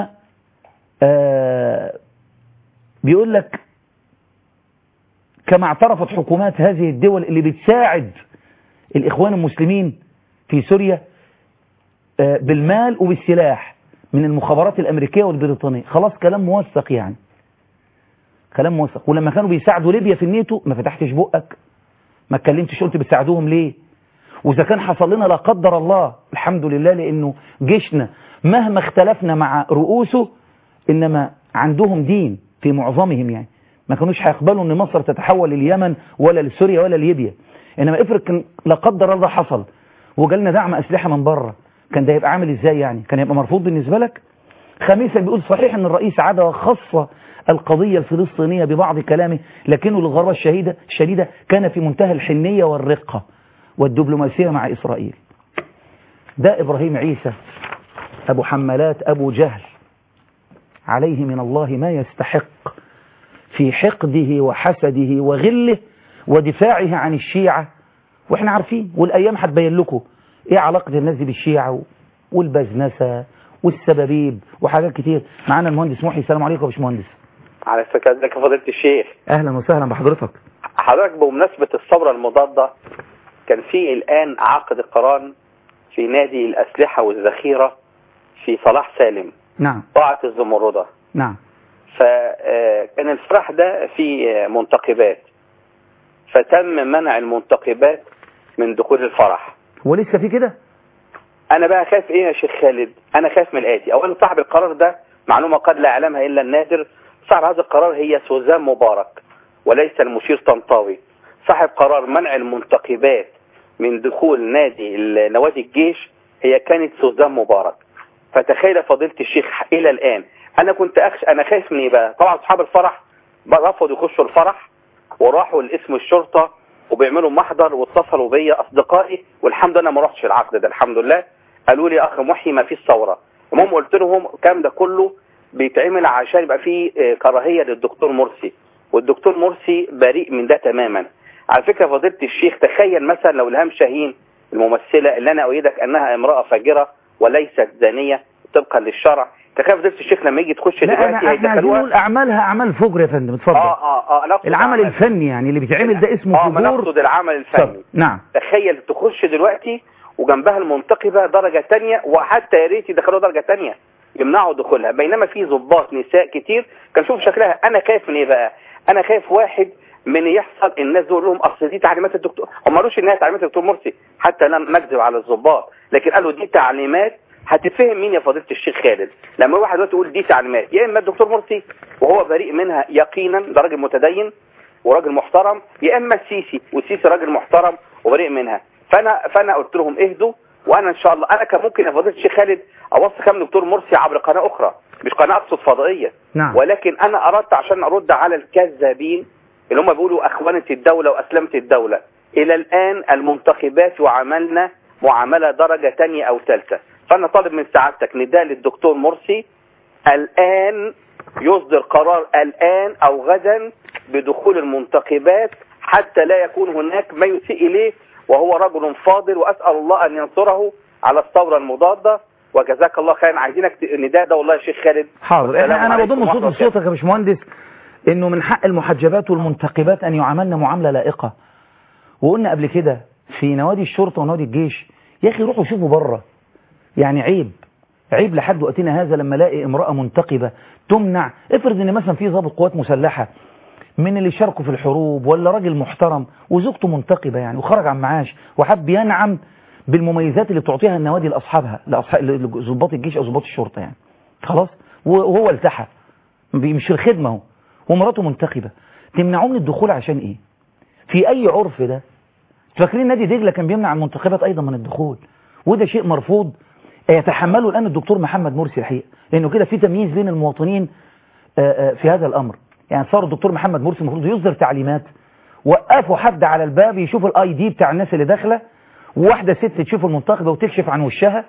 آه بيقول لك كما اعترفت حكومات هذه الدول اللي بتساعد الإخوان المسلمين في سوريا آه، بالمال وبالسلاح من المخابرات الأمريكية والبريطانية خلاص كلام موثق يعني كلام موثق ولما كانوا بيساعدوا ليبيا في النيتو ما فتحتش بقك ما اتكلمتش قلت بتساعدوهم ليه وإذا كان حصل لنا لا قدر الله الحمد لله لأنه جيشنا مهما اختلفنا مع رؤوسه إنما عندهم دين في معظمهم يعني ما كانوش هيقبلوا ان مصر تتحول لليمن ولا لسوريا ولا ليبيا انما افرض كان لا قدر الله حصل وجالنا دعم اسلحه من بره كان ده يبقى عامل ازاي يعني كان يبقى مرفوض بالنسبه لك خميسا بيقول صحيح ان الرئيس عاد وخص القضيه الفلسطينيه ببعض كلامه لكنه للغربه الشديده الشديده كان في منتهى الحنيه والرقه والدبلوماسيه مع اسرائيل ده ابراهيم عيسى ابو حمالات ابو جهل عليه من الله ما يستحق في حقده وحسده وغله ودفاعه عن الشيعة واحنا عارفين والايام هتبين لكم ايه علاقة الناس دي بالشيعة والبزنسة والسبابيب وحاجات كتير معانا المهندس محي السلام عليكم يا باشمهندس على فكرة ازيك يا فضيلة الشيخ اهلا وسهلا بحضرتك حضرتك بمناسبة الثورة المضادة كان في الآن عقد قران في نادي الأسلحة والذخيرة في صلاح سالم نعم طاعة الزمردة نعم فكان الفرح ده في منتقبات فتم منع المنتقبات من دخول الفرح ولسه في كده انا بقى خايف ايه يا شيخ خالد انا خايف من الاتي اولا صاحب القرار ده معلومة قد لا يعلمها الا النادر صاحب هذا القرار هي سوزان مبارك وليس المشير طنطاوي صاحب قرار منع المنتقبات من دخول نادي نوادي الجيش هي كانت سوزان مبارك فتخيل فضيلة الشيخ الى الان انا كنت أخش انا خايف من ايه بقى طبعا اصحاب الفرح رفضوا يخشوا الفرح وراحوا لاسم الشرطة وبيعملوا محضر واتصلوا بيا اصدقائي والحمد لله ما رحتش العقد ده الحمد لله قالوا لي اخ محي ما فيش ثوره المهم قلت لهم الكلام ده كله بيتعمل عشان يبقى فيه كراهيه للدكتور مرسي والدكتور مرسي بريء من ده تماما على فكره فضيله الشيخ تخيل مثلا لو الهام شاهين الممثله اللي انا اؤيدك انها امراه فاجره وليست زانيه طبقا للشرع تخيل فضيله الشيخ لما يجي تخش لا دلوقتي انا احنا عايزين هيدخلوها نقول اعمالها اعمال فجر يا فندم اتفضل اه اه اه نقصد العمل العمل. الفني يعني اللي بيتعمل ده اسمه اه ما فجور نقصد العمل الفني اتفضل. نعم تخيل تخش دلوقتي وجنبها المنتقبة درجة تانية وحتى يا ريت يدخلوا درجة تانية يمنعوا دخولها بينما في ضباط نساء كتير كان شوف شكلها انا خايف من ايه بقى انا خايف واحد من يحصل الناس دول لهم اصل دي تعليمات الدكتور هم ما قالوش انها تعليمات الدكتور مرسي حتى لم نكذب على الضباط لكن قالوا دي تعليمات هتفهم مين يا فضيله الشيخ خالد لما واحد دلوقتي يقول دي تعليمات يا اما الدكتور مرسي وهو بريء منها يقينا ده راجل متدين وراجل محترم يا اما السيسي والسيسي راجل محترم وبريء منها فانا فانا قلت لهم اهدوا وانا ان شاء الله انا كان ممكن يا فضيله الشيخ خالد اوصي كام دكتور مرسي عبر قناه اخرى مش قناه اقصد فضائيه نعم ولكن انا اردت عشان ارد على الكذابين اللي هم بيقولوا اخوانة الدولة واسلمة الدولة الى الان المنتخبات يعاملنا معاملة درجة تانية او ثالثة فانا طالب من سعادتك نداء للدكتور مرسي الان يصدر قرار الان او غدا بدخول المنتخبات حتى لا يكون هناك ما يسيء اليه وهو رجل فاضل واسال الله ان ينصره على الثورة المضادة وجزاك الله خيرا عايزينك نداء ده والله يا شيخ خالد حاضر والسلام انا انا عليكم بضم صوت ورحمة الله. لصوتك يا باشمهندس انه من حق المحجبات والمنتقبات ان يعاملن معامله لائقه وقلنا قبل كده في نوادي الشرطه ونوادي الجيش يا اخي روحوا شوفوا بره يعني عيب عيب لحد وقتنا هذا لما الاقي امراه منتقبه تمنع افرض ان مثلا في ضابط قوات مسلحه من اللي شاركوا في الحروب ولا راجل محترم وزوجته منتقبه يعني وخرج عن معاش وحب ينعم بالمميزات اللي بتعطيها النوادي لاصحابها لاصحاب ضباط الجيش او ضباط الشرطه يعني خلاص وهو التحى مش الخدمه اهو ومراته منتخبة تمنعوه من الدخول عشان ايه في اي عرف ده فاكرين نادي دجلة كان بيمنع المنتخبات ايضا من الدخول وده شيء مرفوض يتحمله الان الدكتور محمد مرسي الحقيقه لانه كده في تمييز بين المواطنين آآ آآ في هذا الامر يعني صار الدكتور محمد مرسي المفروض يصدر تعليمات وقفوا حد على الباب يشوف الاي دي بتاع الناس اللي داخله وواحده ست تشوف المنتخبه وتكشف عن وشها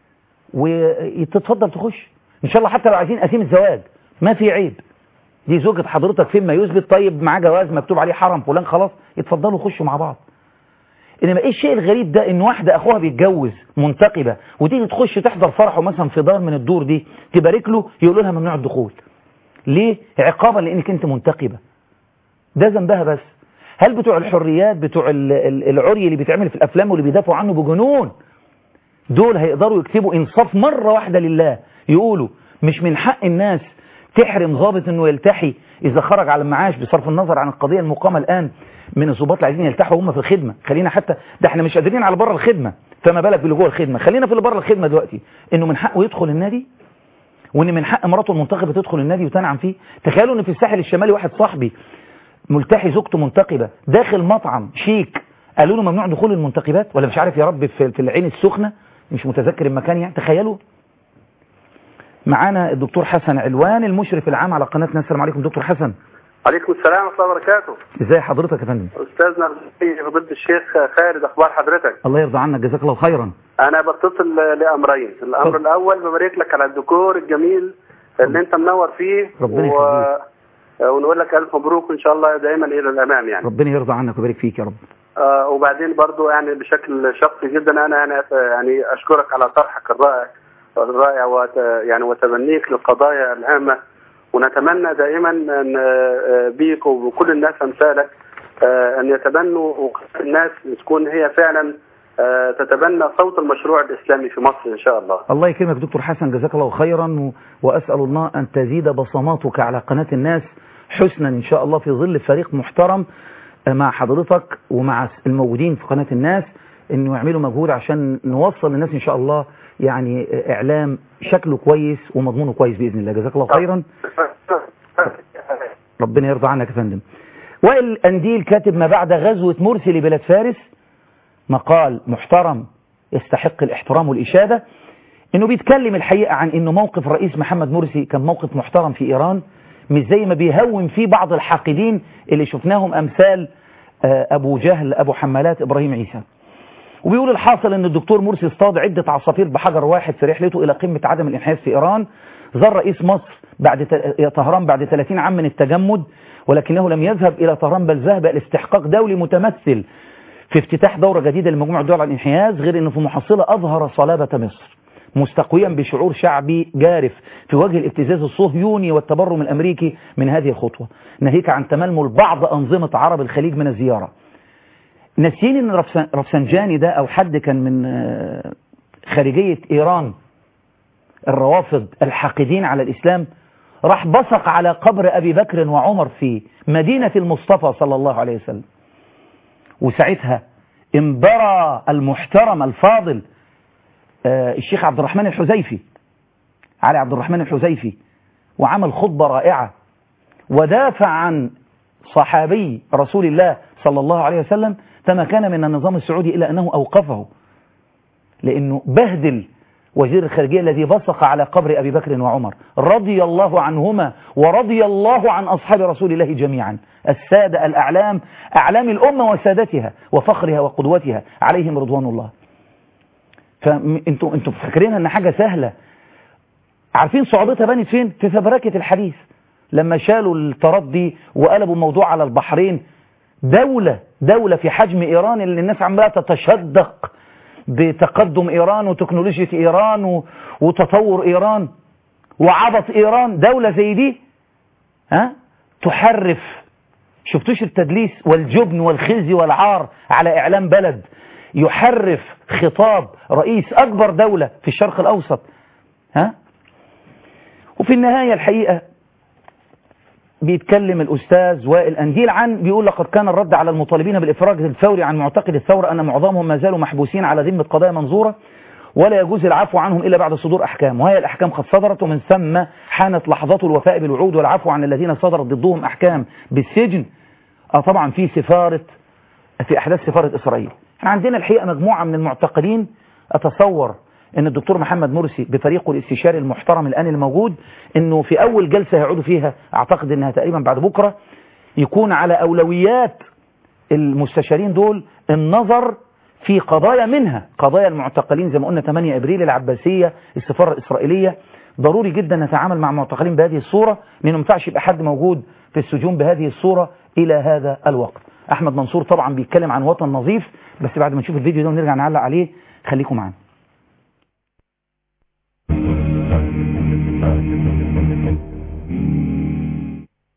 وتتفضل تخش ان شاء الله حتى لو عايزين قسيم الزواج ما في عيب دي زوجة حضرتك فيما يثبت طيب معاه جواز مكتوب عليه حرم فلان خلاص يتفضلوا خشوا مع بعض انما ايه الشيء الغريب ده ان واحدة اخوها بيتجوز منتقبة وتيجي تخش تحضر فرحه مثلا في دار من الدور دي تبارك له يقولوا لها ممنوع الدخول ليه عقابا لانك انت منتقبة ده ذنبها بس هل بتوع الحريات بتوع ال- ال- العري اللي بيتعمل في الافلام واللي بيدافعوا عنه بجنون دول هيقدروا يكتبوا انصاف مرة واحدة لله يقولوا مش من حق الناس تحرم ضابط انه يلتحي اذا خرج على المعاش بصرف النظر عن القضية المقامة الان من الضباط اللي عايزين يلتحوا هم في الخدمة خلينا حتى ده احنا مش قادرين على بره الخدمة فما بالك باللي جوه الخدمة خلينا في اللي بره الخدمة دلوقتي انه من حقه يدخل النادي وان من حق مراته المنتخبة تدخل النادي وتنعم فيه تخيلوا ان في الساحل الشمالي واحد صاحبي ملتحي زوجته منتقبة داخل مطعم شيك قالوا له ممنوع دخول المنتقبات ولا مش عارف يا رب في, في العين السخنة مش متذكر المكان يعني تخيلوا معانا الدكتور حسن علوان المشرف العام على قناتنا السلام عليكم دكتور حسن عليكم السلام ورحمة الله وبركاته ازاي حضرتك يا فندم أستاذنا فضيلة الشيخ خالد أخبار حضرتك الله يرضى عنك جزاك الله خيرا أنا بتصل لأمرين الأمر اتفضل. الأول ببارك لك على الديكور الجميل اللي أنت منور فيه ربنا و... ونقول لك ألف مبروك إن شاء الله دائما إلى الأمام يعني ربنا يرضى عنك ويبارك فيك يا رب آه وبعدين برضو يعني بشكل شخصي جدا أنا أنا يعني أشكرك على طرحك الرائع الرائع وت... يعني وتبنيك للقضايا الهامة ونتمنى دائما أن آه، بيك وبكل الناس أمثالك آه، أن يتبنوا الناس تكون هي فعلا آه، تتبنى صوت المشروع الإسلامي في مصر إن شاء الله الله يكرمك دكتور حسن جزاك الله خيرا و... وأسأل الله أن تزيد بصماتك على قناة الناس حسنا إن شاء الله في ظل فريق محترم مع حضرتك ومع الموجودين في قناة الناس إنه يعملوا مجهود عشان نوصل للناس إن شاء الله يعني إعلام شكله كويس ومضمونه كويس بإذن الله جزاك الله خيرا ربنا يرضى عنك يا فندم وائل أنديل كاتب ما بعد غزوة مرسي لبلاد فارس مقال محترم يستحق الاحترام والإشادة انه بيتكلم الحقيقة عن انه موقف رئيس محمد مرسي كان موقف محترم في ايران مش زي ما بيهون فيه بعض الحاقدين اللي شفناهم امثال آه، ابو جهل ابو حمالات ابراهيم عيسى وبيقول الحاصل ان الدكتور مرسي اصطاد عدة عصافير بحجر واحد في رحلته الى قمة عدم الانحياز في ايران زار رئيس مصر بعد ت- طهران بعد 30 عام من التجمد ولكنه لم يذهب الى طهران بل ذهب الى استحقاق دولي متمثل في افتتاح دورة جديدة لمجموعة دول على الانحياز غير انه في محصلة اظهر صلابة مصر مستقويا بشعور شعبي جارف في وجه الابتزاز الصهيوني والتبرم الامريكي من هذه الخطوة ناهيك عن تململ بعض انظمة عرب الخليج من الزيارة ناسيين ان رفسن- رفسنجاني ده او حد كان من آه، خارجية ايران الروافض الحاقدين على الاسلام راح بصق على قبر ابي بكر وعمر في مدينة المصطفى صلى الله عليه وسلم وساعتها انبرى المحترم الفاضل آه، الشيخ عبد الرحمن الحزيفي علي عبد الرحمن الحزيفي وعمل خطبة رائعة ودافع عن صحابي رسول الله صلى الله عليه وسلم فما كان من النظام السعودي إلا أنه أوقفه لأنه بهدل وزير الخارجية الذي بصق على قبر أبي بكر وعمر رضي الله عنهما ورضي الله عن أصحاب رسول الله جميعا السادة الأعلام أعلام الأمة وسادتها وفخرها وقدوتها عليهم رضوان الله فانتوا انتوا فاكرينها ان حاجة سهلة عارفين صعوبتها بنت فين في فبركة الحديث لما شالوا التردي وقلبوا موضوع على البحرين دولة دولة في حجم إيران اللي الناس عمالة تتشدق بتقدم إيران وتكنولوجيا إيران و... وتطور إيران وعبط إيران دولة زي دي ها تحرف شفتوش التدليس والجبن والخزي والعار على إعلام بلد يحرف خطاب رئيس أكبر دولة في الشرق الأوسط ها وفي النهاية الحقيقة بيتكلم الأستاذ وائل أنديل عن بيقول لقد كان الرد على المطالبين بالإفراج الفوري عن معتقد الثورة أن معظمهم ما زالوا محبوسين على ذمة قضايا منظورة ولا يجوز العفو عنهم إلا بعد صدور أحكام وهي الأحكام قد صدرت ومن ثم حانت لحظات الوفاء بالوعود والعفو عن الذين صدرت ضدهم أحكام بالسجن آه طبعا في سفارة في أحداث سفارة إسرائيل احنا عندنا الحقيقة مجموعة من المعتقدين أتصور ان الدكتور محمد مرسي بفريقه الاستشاري المحترم الآن الموجود انه في اول جلسة هيقعدوا فيها اعتقد انها تقريبا بعد بكرة يكون على اولويات المستشارين دول النظر في قضايا منها قضايا المعتقلين زي ما قلنا 8 ابريل العباسية السفارة الاسرائيلية ضروري جدا نتعامل مع معتقلين بهذه الصورة لانه ما ينفعش يبقى حد موجود في السجون بهذه الصورة الى هذا الوقت احمد منصور طبعا بيتكلم عن وطن نظيف بس بعد ما نشوف الفيديو ده ونرجع نعلق عليه خليكم معانا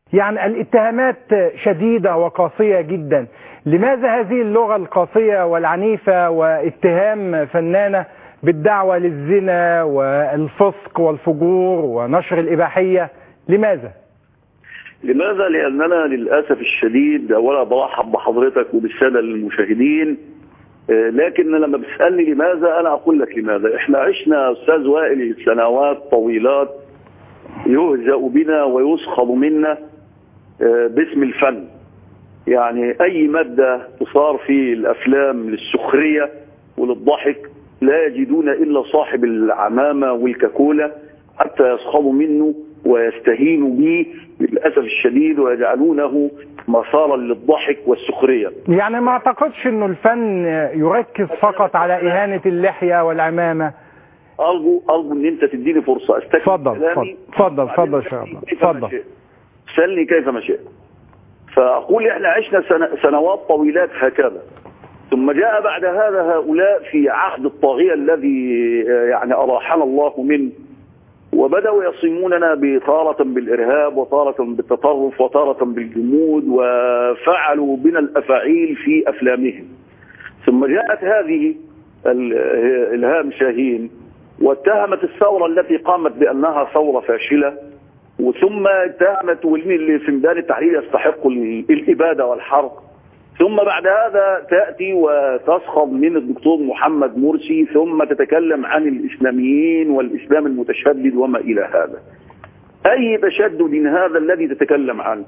يعني الاتهامات شديدة وقاسية جدا لماذا هذه اللغة القاسية والعنيفة واتهام فنانة بالدعوة للزنا والفسق والفجور ونشر الإباحية لماذا؟ لماذا؟ لأننا للأسف الشديد أولا برحب بحضرتك وبالسادة المشاهدين آه، لكن لما بتسألني لماذا أنا أقول لك لماذا إحنا عشنا أستاذ وائل سنوات طويلات يهزأ بنا ويسخط منا آه، باسم الفن يعني أي مادة تصار في الأفلام للسخرية وللضحك لا يجدون إلا صاحب العمامة والكاكولا حتى يسخروا منه ويستهينوا به للأسف الشديد ويجعلونه مسارا للضحك والسخرية يعني ما اعتقدش انه الفن يركز فقط على إهانة اللحية والعمامة أرجو أرجو إن أنت تديني فرصة أستكمل اتفضل كلامي. اتفضل اتفضل ان شاء الله كيفما اتفضل شئت. سلني كيفما شئت فأقول إحنا عشنا سنة سنوات طويلات هكذا ثم جاء بعد هذا هؤلاء في عهد الطاغية الذي آه، يعني أراحنا الله منه وبدأوا يصموننا بتارة بالإرهاب وتارة بالتطرف وتارة بالجمود وفعلوا بنا الأفاعيل في أفلامهم ثم جاءت هذه ال- إلهام شاهين واتهمت الثورة التي قامت بأنها ثورة فاشلة وثم اتهمت واللي اللي في ميدان التحرير يستحق ال- الإبادة والحرق ثم بعد هذا تأتي وتسخط من الدكتور محمد مرسي ثم تتكلم عن الإسلاميين والإسلام المتشدد وما إلى هذا أي تشدد هذا الذي تتكلم عنه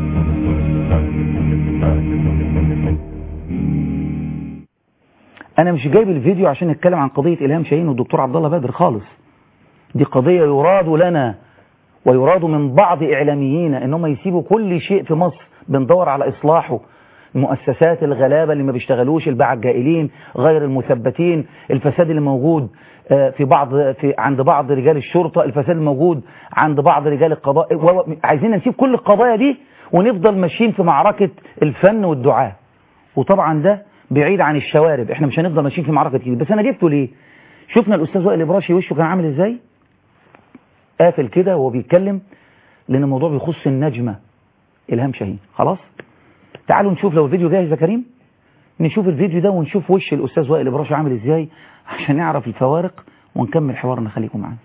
انا مش جايب الفيديو عشان نتكلم عن قضية الهام شاهين والدكتور عبد الله بدر خالص دي قضية يراد لنا ويراد من بعض اعلاميين انهم يسيبوا كل شيء في مصر بندور على اصلاحه المؤسسات الغلابة اللي ما بيشتغلوش الباعة الجائلين غير المثبتين الفساد اللي موجود آه، في بعض في عند بعض رجال الشرطة الفساد الموجود عند بعض رجال القضاء و- و- عايزين نسيب كل القضايا دي ونفضل ماشيين في معركة الفن والدعاء وطبعا ده بعيد عن الشوارب احنا مش هنفضل ماشيين في معركة كده بس انا جبته ليه شفنا الاستاذ وائل ابراشي وشه كان عامل ازاي قافل كده وهو بيتكلم لان الموضوع بيخص النجمة الهام شاهين خلاص تعالوا نشوف لو الفيديو جاهز يا كريم نشوف الفيديو ده ونشوف وش الاستاذ وائل ابراشي عامل ازاي عشان نعرف الفوارق ونكمل حوارنا خليكم معانا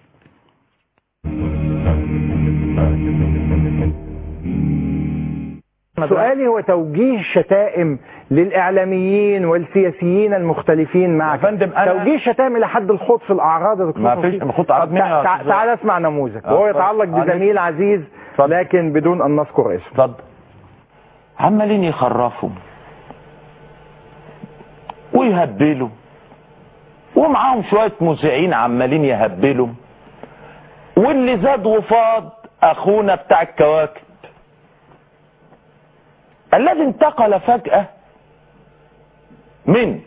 سؤالي هو توجيه شتائم للإعلاميين والسياسيين المختلفين معك فندم، أنا- توجيه شتائم إلى حد الخوض في الأعراض يا دكتور ما فيش- نصير. خد أعراض طب مين يا تع- تع- أستاذ؟ تعال اسمع نموذج آه، وهو اتفضل. يتعلق عليك. بزميل عزيز اتفضل. لكن بدون أن نذكر اسمه اتفضل عمالين يخرفوا ويهبلوا ومعاهم شوية مذيعين عمالين يهبلوا واللي زاد وفاض اخونا بتاع الكواكب الذي انتقل فجأة من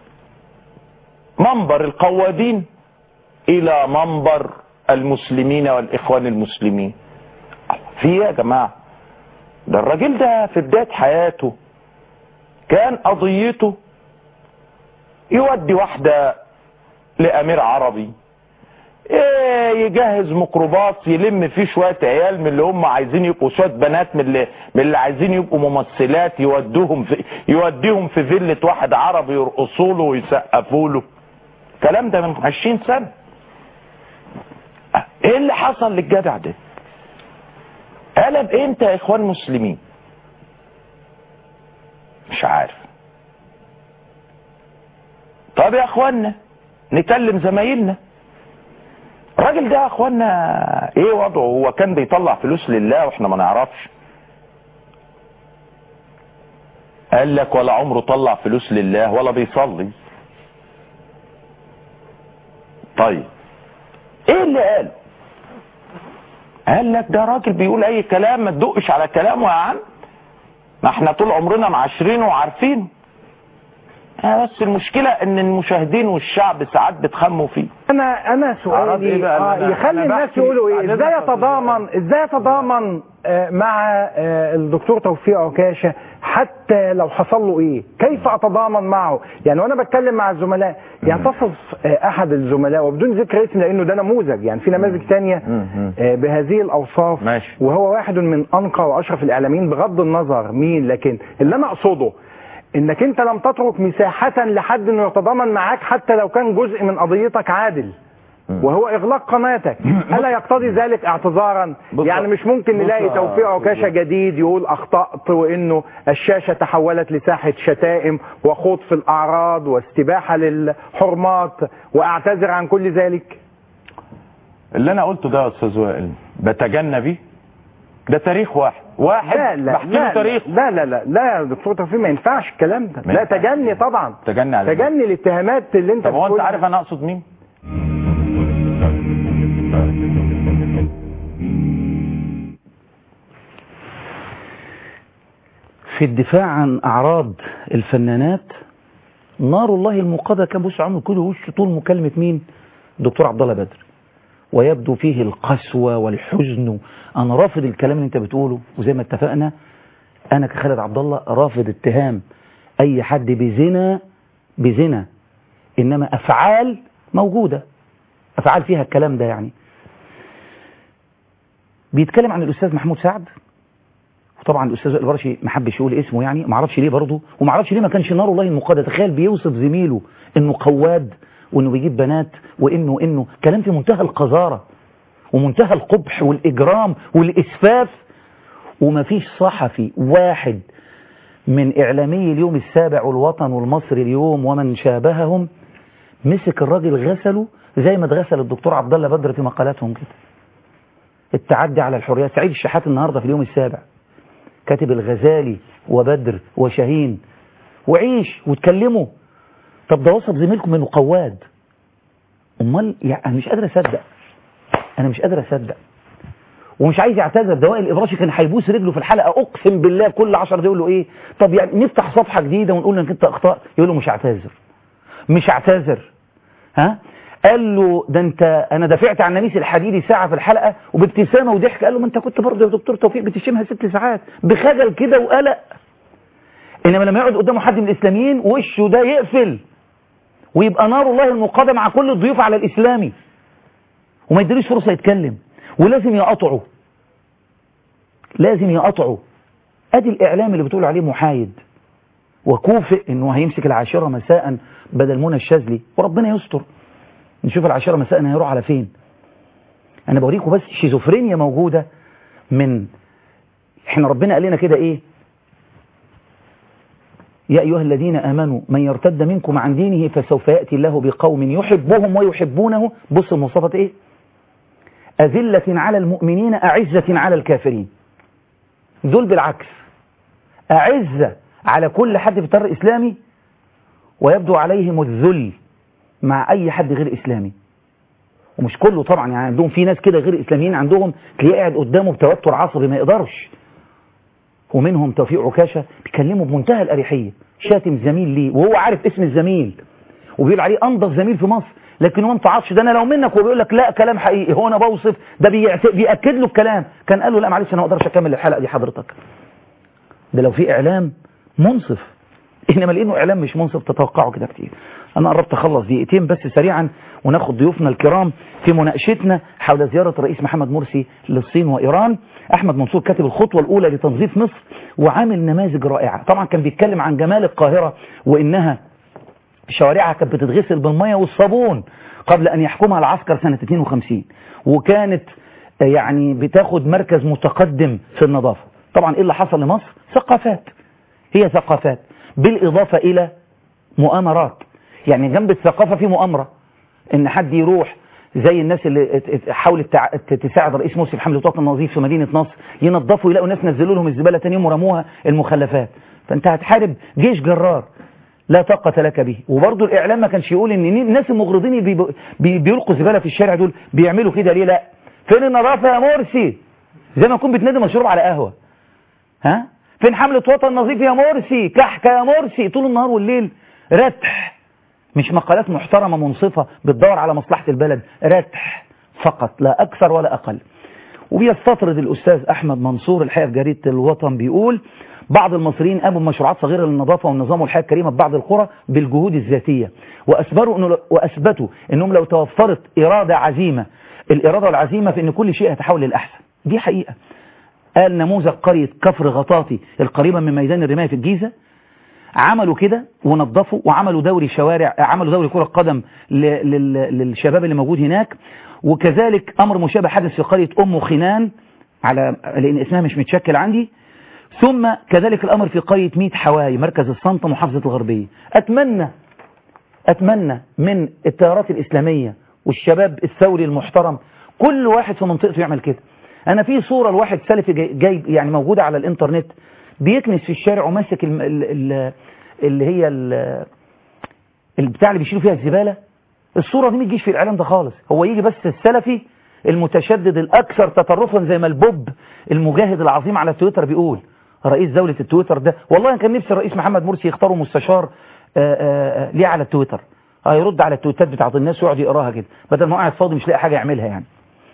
منبر القوادين الى منبر المسلمين والاخوان المسلمين في ايه يا جماعه ده الراجل ده في بداية حياته كان قضيته يودي واحدة لأمير عربي إيه يجهز ميكروباص يلم فيه شوية عيال من اللي هم عايزين يبقوا شوية بنات من اللي, من اللي عايزين يبقوا ممثلات يودوهم في يوديهم في فيلة واحد عربي يرقصوا له ويسقفوا له الكلام ده من 20 سنة ايه اللي حصل للجدع ده قلب امتى يا اخوان مسلمين مش عارف طب يا اخوانا نكلم زمايلنا الراجل ده يا اخوانا ايه وضعه هو كان بيطلع فلوس لله واحنا ما نعرفش قال لك ولا عمره طلع فلوس لله ولا بيصلي طيب ايه اللي قاله قال لك ده راجل بيقول اي كلام ما تدقش على كلامه يا عم ما احنا طول عمرنا معاشرينه وعارفينه آه بس المشكلة ان المشاهدين والشعب ساعات بتخموا فيه انا انا عرفت سؤالي إيه بقى اللي آه أنا- يخلي أنا الناس بحكي يقولوا ايه عن ازاي النقطة دي. يتضامن ازاي يتضامن آه، مع آه، الدكتور توفيق عكاشه حتى لو حصل له ايه كيف اتضامن معه يعني وانا بتكلم مع الزملاء يعني تصف آه، احد الزملاء وبدون ذكر اسم لانه ده نموذج يعني في نماذج تانية مم. آه، بهذه الاوصاف ماشي. وهو واحد من انقى واشرف الاعلاميين بغض النظر مين لكن اللي انا اقصده انك انت لم تترك مساحة لحد انه يتضامن معاك حتى لو كان جزء من قضيتك عادل وهو اغلاق قناتك الا يقتضي ذلك اعتذارا بص- يعني مش ممكن بص نلاقي يا توفيق عكاشة جديد يقول اخطأت وانه الشاشة تحولت لساحة شتائم وخوض في الاعراض واستباحة للحرمات واعتذر عن كل ذلك اللي انا قلته ده يا استاذ وائل بتجنى بيه ده تاريخ واحد واحد لا لا بحكي له لا تاريخ لا لا لا لا يا دكتور توفيق ما ينفعش الكلام ده ما لا ينفعش. تجني طبعا تجني على مين؟ تجني الاتهامات اللي انت طب هو انت بتقولها. عارف انا اقصد مين في الدفاع عن أعراض الفنانات نار الله الموقدة كان بص عمرو كله وش طول مكالمة مين دكتور عبد الله بدر ويبدو فيه القسوة والحزن أنا رافض الكلام اللي أنت بتقوله وزي ما اتفقنا أنا كخالد عبد الله رافض اتهام أي حد بزنا بزنا إنما أفعال موجودة أفعال فيها الكلام ده يعني بيتكلم عن الأستاذ محمود سعد وطبعا الاستاذ البرشي ما حبش يقول اسمه يعني ما اعرفش ليه برضه وما اعرفش ليه ما كانش نار الله المقدة تخيل بيوصف زميله انه قواد وانه بيجيب بنات وانه انه كلام في منتهى القذاره ومنتهى القبح والاجرام والاسفاف وما فيش صحفي واحد من اعلامي اليوم السابع والوطن والمصري اليوم ومن شابههم مسك الراجل غسله زي ما اتغسل الدكتور عبد الله بدر في مقالاتهم كده التعدي على الحريات سعيد الشحات النهارده في اليوم السابع كاتب الغزالي وبدر وشاهين وعيش واتكلموا طب ده وصف زميلكم انه قواد امال يعني انا مش قادر اصدق انا مش قادر اصدق ومش عايز يعتذر ده وائل الابراشي كان هيبوس رجله في الحلقه اقسم بالله كل 10 دقايق يقول له ايه طب يعني نفتح صفحه جديده ونقول انك انت اخطات يقول له مش هعتذر مش هعتذر ها قال له ده انت انا دافعت عن نميس الحديدي ساعه في الحلقه وبابتسامه وضحك قال له ما انت كنت برضه يا دكتور توفيق بتشمها ست ساعات بخجل كده وقلق انما لما يقعد قدامه حد من الاسلاميين وشه ده يقفل ويبقى نار الله المقادة مع كل الضيوف على الاسلامي وما يديلوش فرصه يتكلم ولازم يقطعه لازم يقطعه ادي الاعلام اللي بتقول عليه محايد وكوفئ انه هيمسك العاشره مساء بدل منى الشاذلي وربنا يستر نشوف العاشرة مساء هيروح على فين انا بوريكم بس شيزوفرينيا موجودة من احنا ربنا قال لنا كده ايه يا ايها الذين امنوا من يرتد منكم عن دينه فسوف ياتي الله بقوم يحبهم ويحبونه بص المواصفات ايه أذلة على المؤمنين أعزة على الكافرين دول بالعكس أعزة على كل حد في الطريق الإسلامي ويبدو عليهم الذل مع أي حد غير إسلامي ومش كله طبعا يعني عندهم في ناس كده غير إسلاميين عندهم تلاقيه قاعد قدامه بتوتر عصبي ما يقدرش ومنهم توفيق عكاشة بيكلمه بمنتهى الأريحية شاتم زميل ليه وهو عارف اسم الزميل وبيقول عليه أنضف زميل في مصر لكن هو ما انتعطش ده انا لو منك وبيقول لك لا كلام حقيقي هو انا بوصف ده بيعت- بياكد له الكلام كان قال له لا معلش انا ما اقدرش اكمل الحلقه دي حضرتك ده لو في اعلام منصف انما لانه اعلام مش منصف تتوقعوا كده كتير انا قربت اخلص دقيقتين بس سريعا وناخد ضيوفنا الكرام في مناقشتنا حول زياره الرئيس محمد مرسي للصين وايران احمد منصور كاتب الخطوه الاولى لتنظيف مصر وعامل نماذج رائعه طبعا كان بيتكلم عن جمال القاهره وانها شوارعها كانت بتتغسل بالميه والصابون قبل ان يحكمها العسكر سنه 52 وكانت يعني بتاخد مركز متقدم في النظافه طبعا ايه اللي حصل لمصر ثقافات هي ثقافات بالاضافه الى مؤامرات يعني جنب الثقافه في مؤامره ان حد يروح زي الناس اللي ات- ات- حاولت تع- ت- تساعد رئيس مرسي في حمله طاقه النظيف في مدينه نصر ينظفوا يلاقوا ناس نزلوا لهم الزباله تاني يوم ورموها المخلفات فانت هتحارب جيش جرار لا طاقة لك به وبرضه الإعلام ما كانش يقول إن الناس المغرضين اللي بي- بي- بيلقوا زبالة في الشارع دول بيعملوا كده ليه لا فين النظافة يا مرسي زي ما يكون بتنادي مشروب على قهوة ها فين حملة وطن نظيف يا مرسي كحكة يا مرسي طول النهار والليل رتح مش مقالات محترمة منصفة بتدور على مصلحة البلد رتح فقط لا أكثر ولا أقل وبيستطرد الأستاذ أحمد منصور الحقيقة في جريدة الوطن بيقول بعض المصريين قاموا بمشروعات صغيرة للنظافة والنظام والحياة الكريمة في بعض القرى بالجهود الذاتية وأثبروا إنه وأثبتوا إنهم لو توفرت إرادة عزيمة الإرادة والعزيمة في إن كل شيء يتحول للأحسن دي حقيقة قال نموذج قرية كفر غطاطي القريبة من ميدان الرماية في الجيزة عملوا كده ونظفوا وعملوا دوري شوارع عملوا دوري كرة قدم ل- لل- للشباب اللي موجود هناك وكذلك أمر مشابه حدث في قرية أم خنان على لأن اسمها مش متشكل عندي ثم كذلك الأمر في قرية ميت حواي مركز الصنطة محافظة الغربية أتمنى أتمنى من التيارات الإسلامية والشباب الثوري المحترم كل واحد في منطقته يعمل كده أنا في صورة لواحد سلفي جاي جاي يعني موجودة على الإنترنت بيكنس في الشارع وماسك الم- ال- ال- اللي هي ال- البتاع اللي بيشيلوا فيها الزبالة الصورة دي ما تجيش في الإعلام ده خالص هو يجي بس السلفي المتشدد الأكثر تطرفا زي ما البوب المجاهد العظيم على تويتر بيقول رئيس دولة التويتر ده والله أنا كان نفسي الرئيس محمد مرسي يختاروا مستشار آآ آآ ليه على التويتر هيرد على التويتات بتاعت الناس ويقعد يقراها كده بدل ما هو قاعد فاضي مش لاقي حاجة يعملها يعني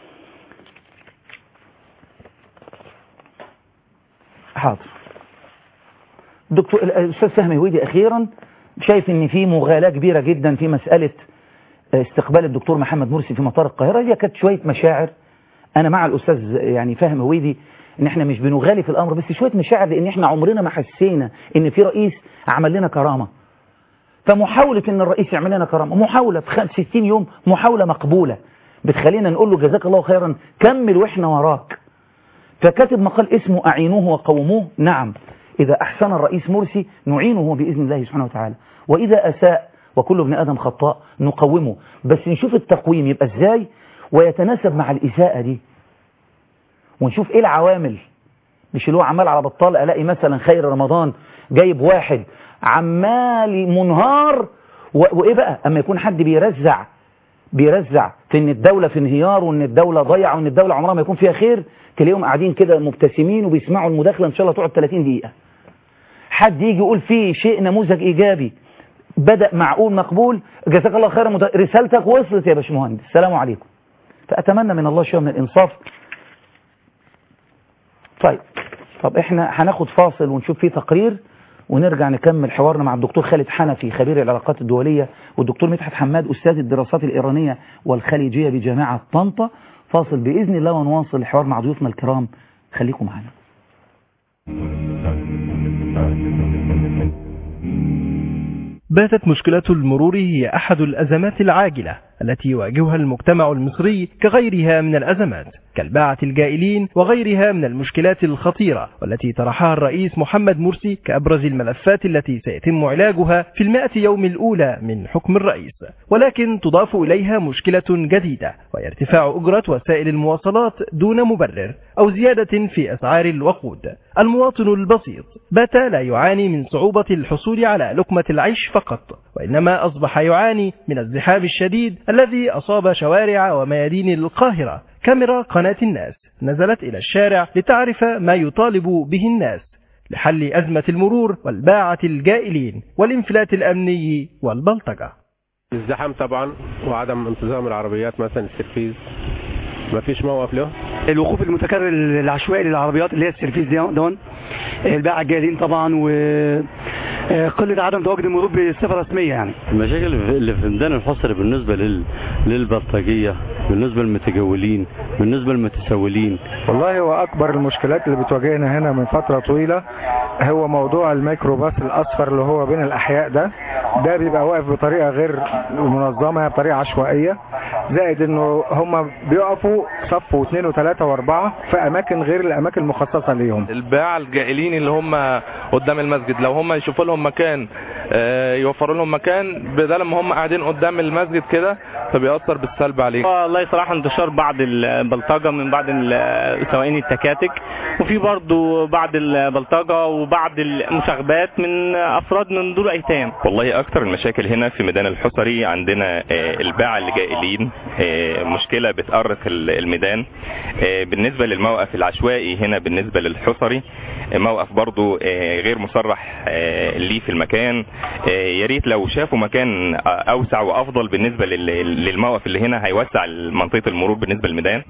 حاضر دكتور الأستاذ فهمي هويدي أخيرا شايف ان في مغالاة كبيرة جدا في مسألة استقبال الدكتور محمد مرسي في مطار القاهرة هي كانت شوية مشاعر أنا مع الأستاذ يعني فاهم هويدي ان احنا مش بنغالي في الأمر بس شوية مشاعر لأن احنا عمرنا ما حسينا ان في رئيس عمل لنا كرامة فمحاولة ان الرئيس يعمل لنا كرامة محاولة في خمس- 60 يوم محاولة مقبولة بتخلينا نقول له جزاك الله خيرا كمل واحنا وراك فكاتب مقال اسمه أعينوه وقوموه نعم إذا أحسن الرئيس مرسي نعينه بإذن الله سبحانه وتعالى وإذا أساء وكل ابن آدم خطاء نقومه بس نشوف التقويم يبقى إزاي ويتناسب مع الإساءة دي ونشوف إيه العوامل مش اللي هو عمال على بطال ألاقي مثلا خير رمضان جايب واحد عمال منهار و- وإيه بقى أما يكون حد بيرزع بيرزع في ان الدولة في انهيار وان الدولة ضيعة وان الدولة عمرها ما يكون فيها خير تلاقيهم قاعدين كده مبتسمين وبيسمعوا المداخلة ان شاء الله تقعد 30 دقيقة حد يجي يقول فيه شيء نموذج ايجابي بدأ معقول مقبول جزاك الله خيرا مد- رسالتك وصلت يا باشمهندس السلام عليكم فأتمنى من الله شيء من الإنصاف طيب طب احنا هناخد فاصل ونشوف فيه تقرير ونرجع نكمل حوارنا مع الدكتور خالد حنفي خبير العلاقات الدولية والدكتور مدحت حماد أستاذ الدراسات الإيرانية والخليجية بجامعة طنطا فاصل بإذن الله ونواصل الحوار مع ضيوفنا الكرام خليكم معنا باتت مشكلة المرور هي أحد الأزمات العاجلة التي يواجهها المجتمع المصري كغيرها من الأزمات كالباعة الجائلين وغيرها من المشكلات الخطيرة والتي طرحها الرئيس محمد مرسي كأبرز الملفات التي سيتم علاجها في المائة يوم الأولى من حكم الرئيس ولكن تضاف إليها مشكلة جديدة وهي ارتفاع أجرة وسائل المواصلات دون مبرر أو زيادة في أسعار الوقود المواطن البسيط بات لا يعاني من صعوبة الحصول على لقمة العيش فقط وإنما أصبح يعاني من الزحام الشديد الذي أصاب شوارع وميادين القاهرة كاميرا قناة الناس نزلت إلى الشارع لتعرف ما يطالب به الناس لحل أزمة المرور والباعة الجائلين والانفلات الأمني والبلطجة الزحام طبعا وعدم انتظام العربيات مثلا السيرفيز ما فيش موقف له الوقوف المتكرر العشوائي للعربيات اللي هي السيرفيس دي دون الباعة الجاهلين طبعا و آه، قلة عدم تواجد المرور بصفة رسمية يعني المشاكل اللي في ميدان الحصر بالنسبة لل... للبلطجية بالنسبة للمتجولين بالنسبة للمتسولين والله هو أكبر المشكلات اللي بتواجهنا هنا من فترة طويلة هو موضوع الميكروباص الأصفر اللي هو بين الأحياء ده ده بيبقى واقف بطريقة غير منظمة بطريقة عشوائية زائد انه هم بيقفوا صف واثنين وثلاثة واربعة في اماكن غير الاماكن المخصصة ليهم الباعة الجائلين اللي هم قدام المسجد لو هم يشوفوا لهم مكان آه، يوفروا لهم مكان بدل ما هم قاعدين قدام المسجد كده فبيأثر بالسلب عليهم والله صراحة انتشار بعض البلطجة من بعض ال- سواقين التكاتك وفي برضو بعض البلطجة وبعض المشاغبات من أفراد من دور أيتام والله اكتر المشاكل هنا في ميدان الحصري عندنا آه، الباعة اللي جائلين آه، مشكلة بتأرق ال- الميدان آه، بالنسبة للموقف العشوائي هنا بالنسبة للحصري موقف برضو آه، غير مصرح آه، ليه في المكان آه، يا ريت لو شافوا مكان آه، اوسع وافضل بالنسبه لل- للموقف اللي هنا هيوسع منطقه المرور بالنسبه للميدان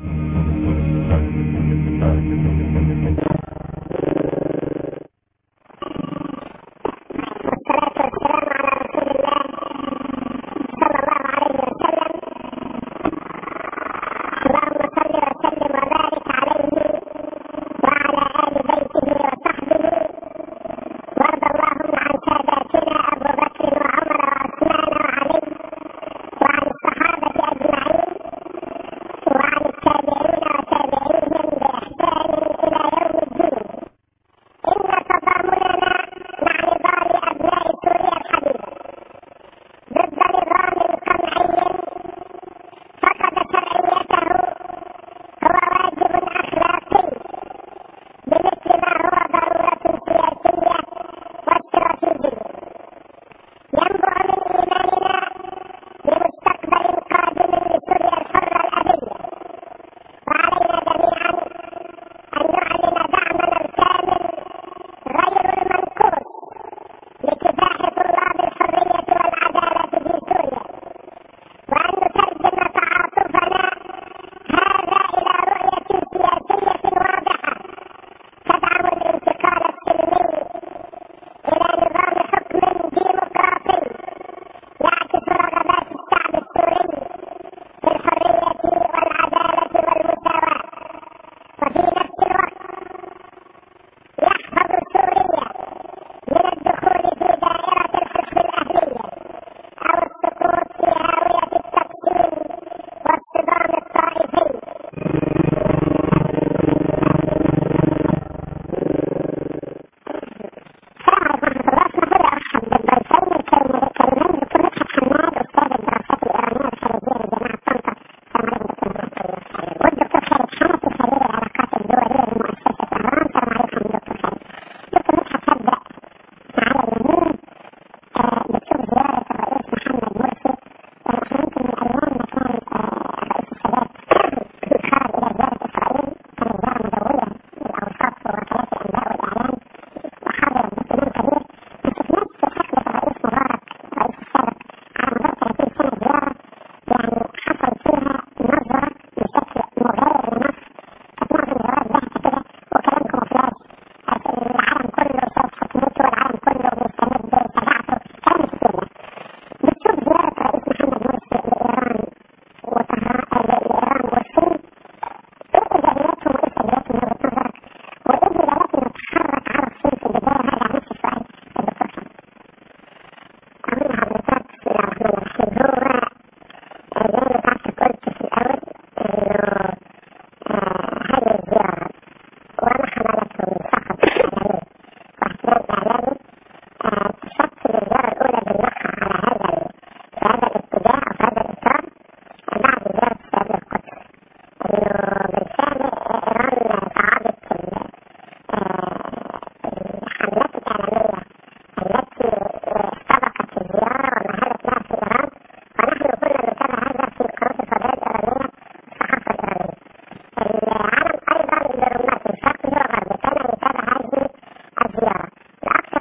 الزيارة لأكثر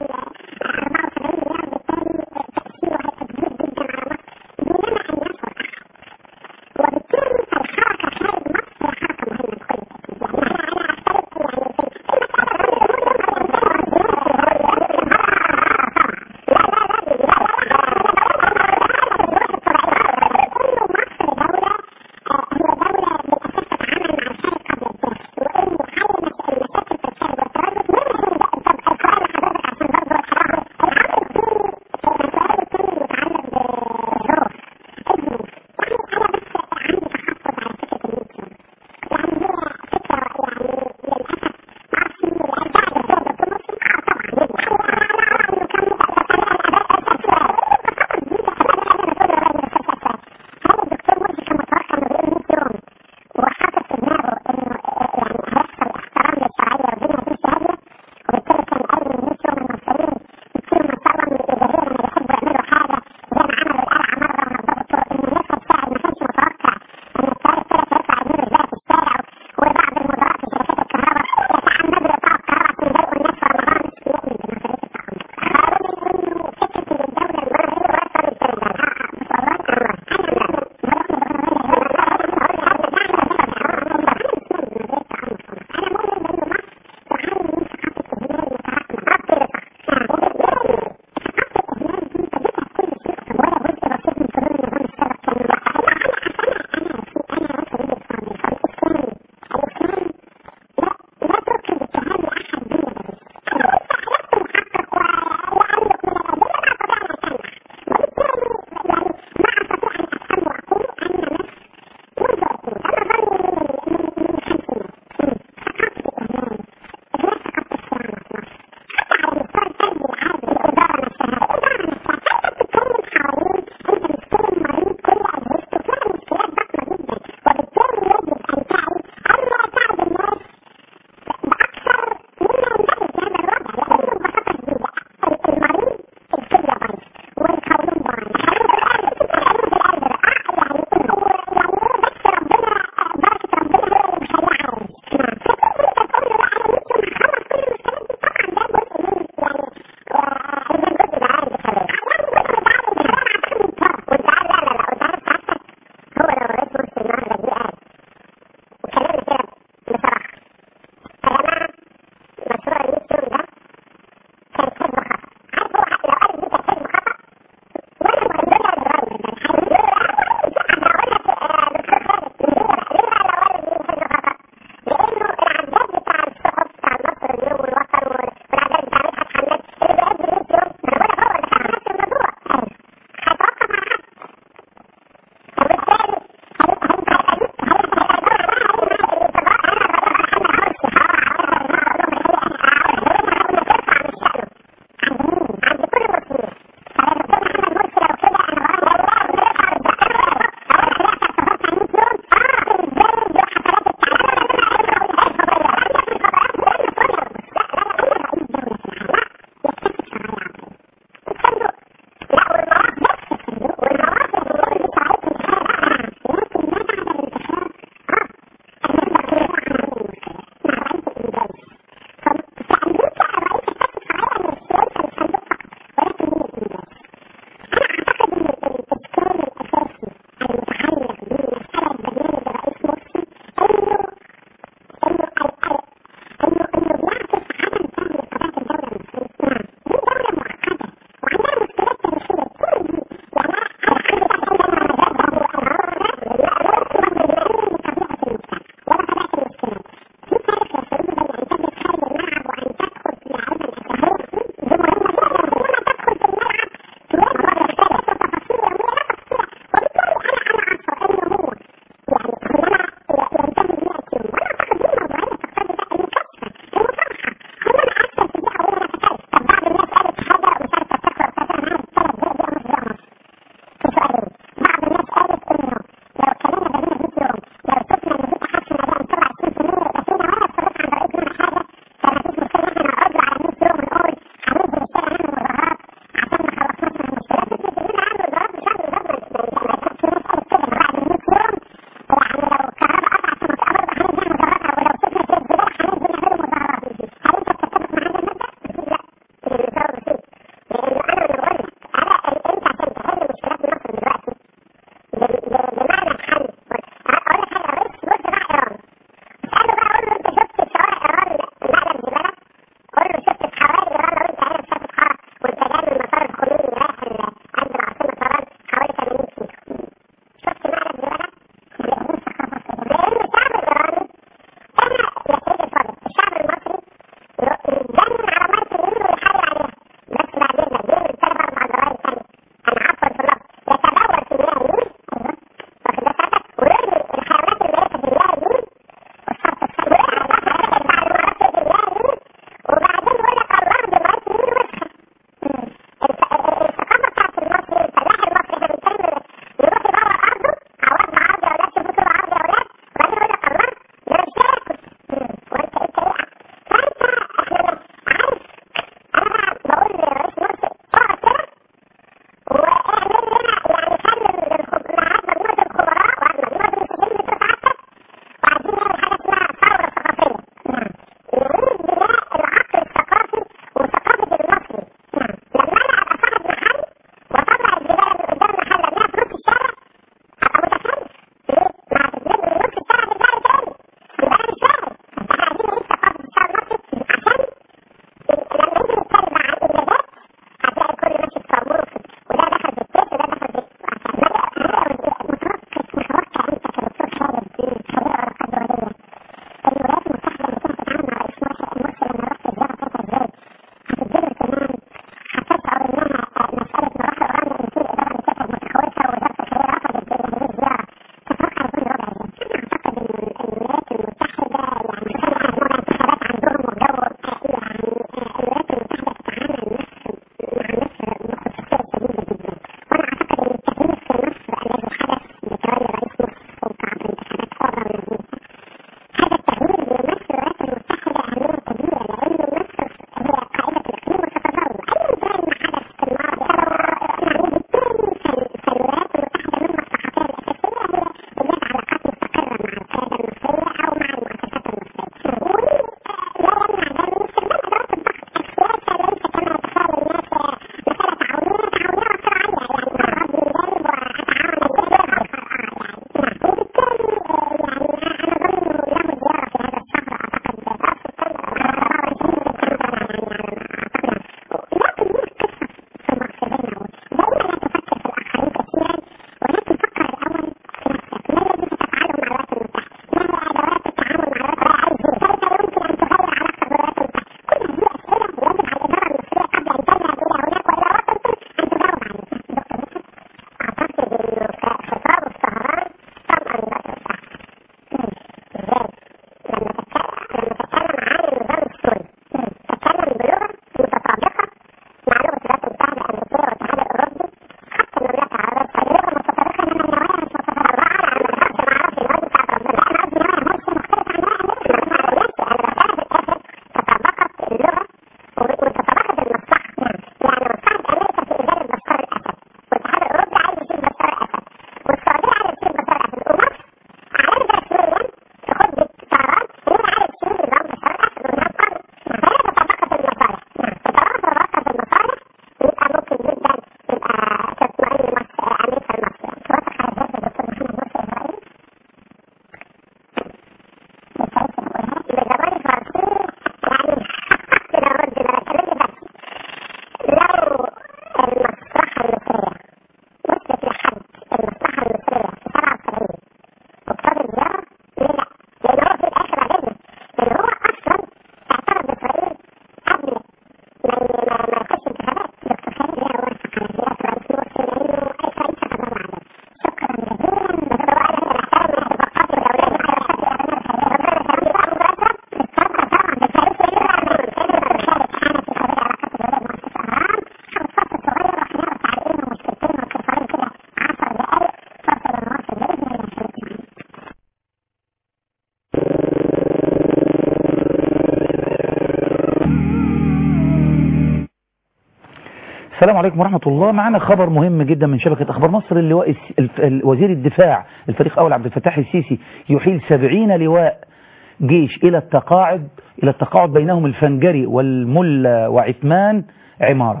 السلام عليكم ورحمة الله معنا خبر مهم جدا من شبكة أخبار مصر اللواء الس- الف- ال- وزير الدفاع الفريق أول عبد الفتاح السيسي يحيل سبعين لواء جيش إلى التقاعد إلى التقاعد بينهم الفنجري والملا وعثمان عمارة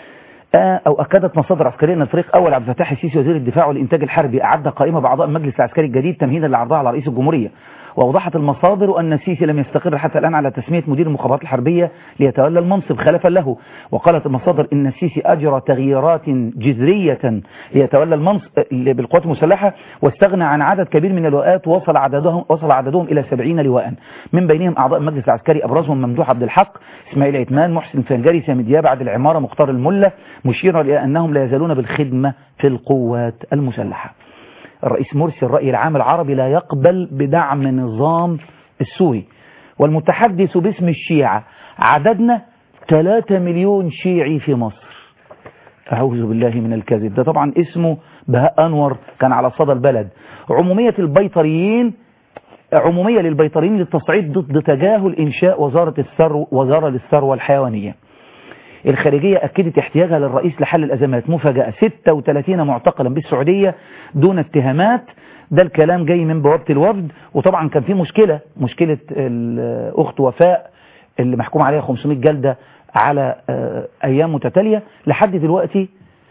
آه، أو أكدت مصادر عسكرية أن الفريق أول عبد الفتاح السيسي وزير الدفاع والإنتاج الحربي أعد قائمة بأعضاء المجلس العسكري الجديد تمهيدا لعرضها على رئيس الجمهورية وأوضحت المصادر أن السيسي لم يستقر حتى الآن على تسمية مدير المخابرات الحربية ليتولى المنصب خلفا له وقالت المصادر أن السيسي أجرى تغييرات جذرية ليتولى المنصب بالقوات المسلحة واستغنى عن عدد كبير من اللواءات وصل عددهم وصل عددهم إلى 70 لواء من بينهم أعضاء المجلس العسكري أبرزهم ممدوح عبد الحق إسماعيل عثمان محسن فنجري سامي دياب عادل العمارة مختار الملة مشيرا إلى أنهم لا يزالون بالخدمة في القوات المسلحة الرئيس مرسي الرأي العام العربي لا يقبل بدعم نظام السوري والمتحدث باسم الشيعة عددنا 3 مليون شيعي في مصر أعوذ بالله من الكذب ده طبعا اسمه بهاء أنور كان على صدى البلد عمومية البيطريين عمومية للبيطريين للتصعيد ضد تجاهل إنشاء وزارة الثروة وزارة للثروة الحيوانية الخارجية أكدت احتياجها للرئيس لحل الأزمات مفاجأة 36 معتقلا بالسعودية دون اتهامات ده الكلام جاي من بوابة الوفد وطبعا كان في مشكلة مشكلة الأخت وفاء اللي محكوم عليها 500 جلدة على آه، أيام متتالية لحد دلوقتي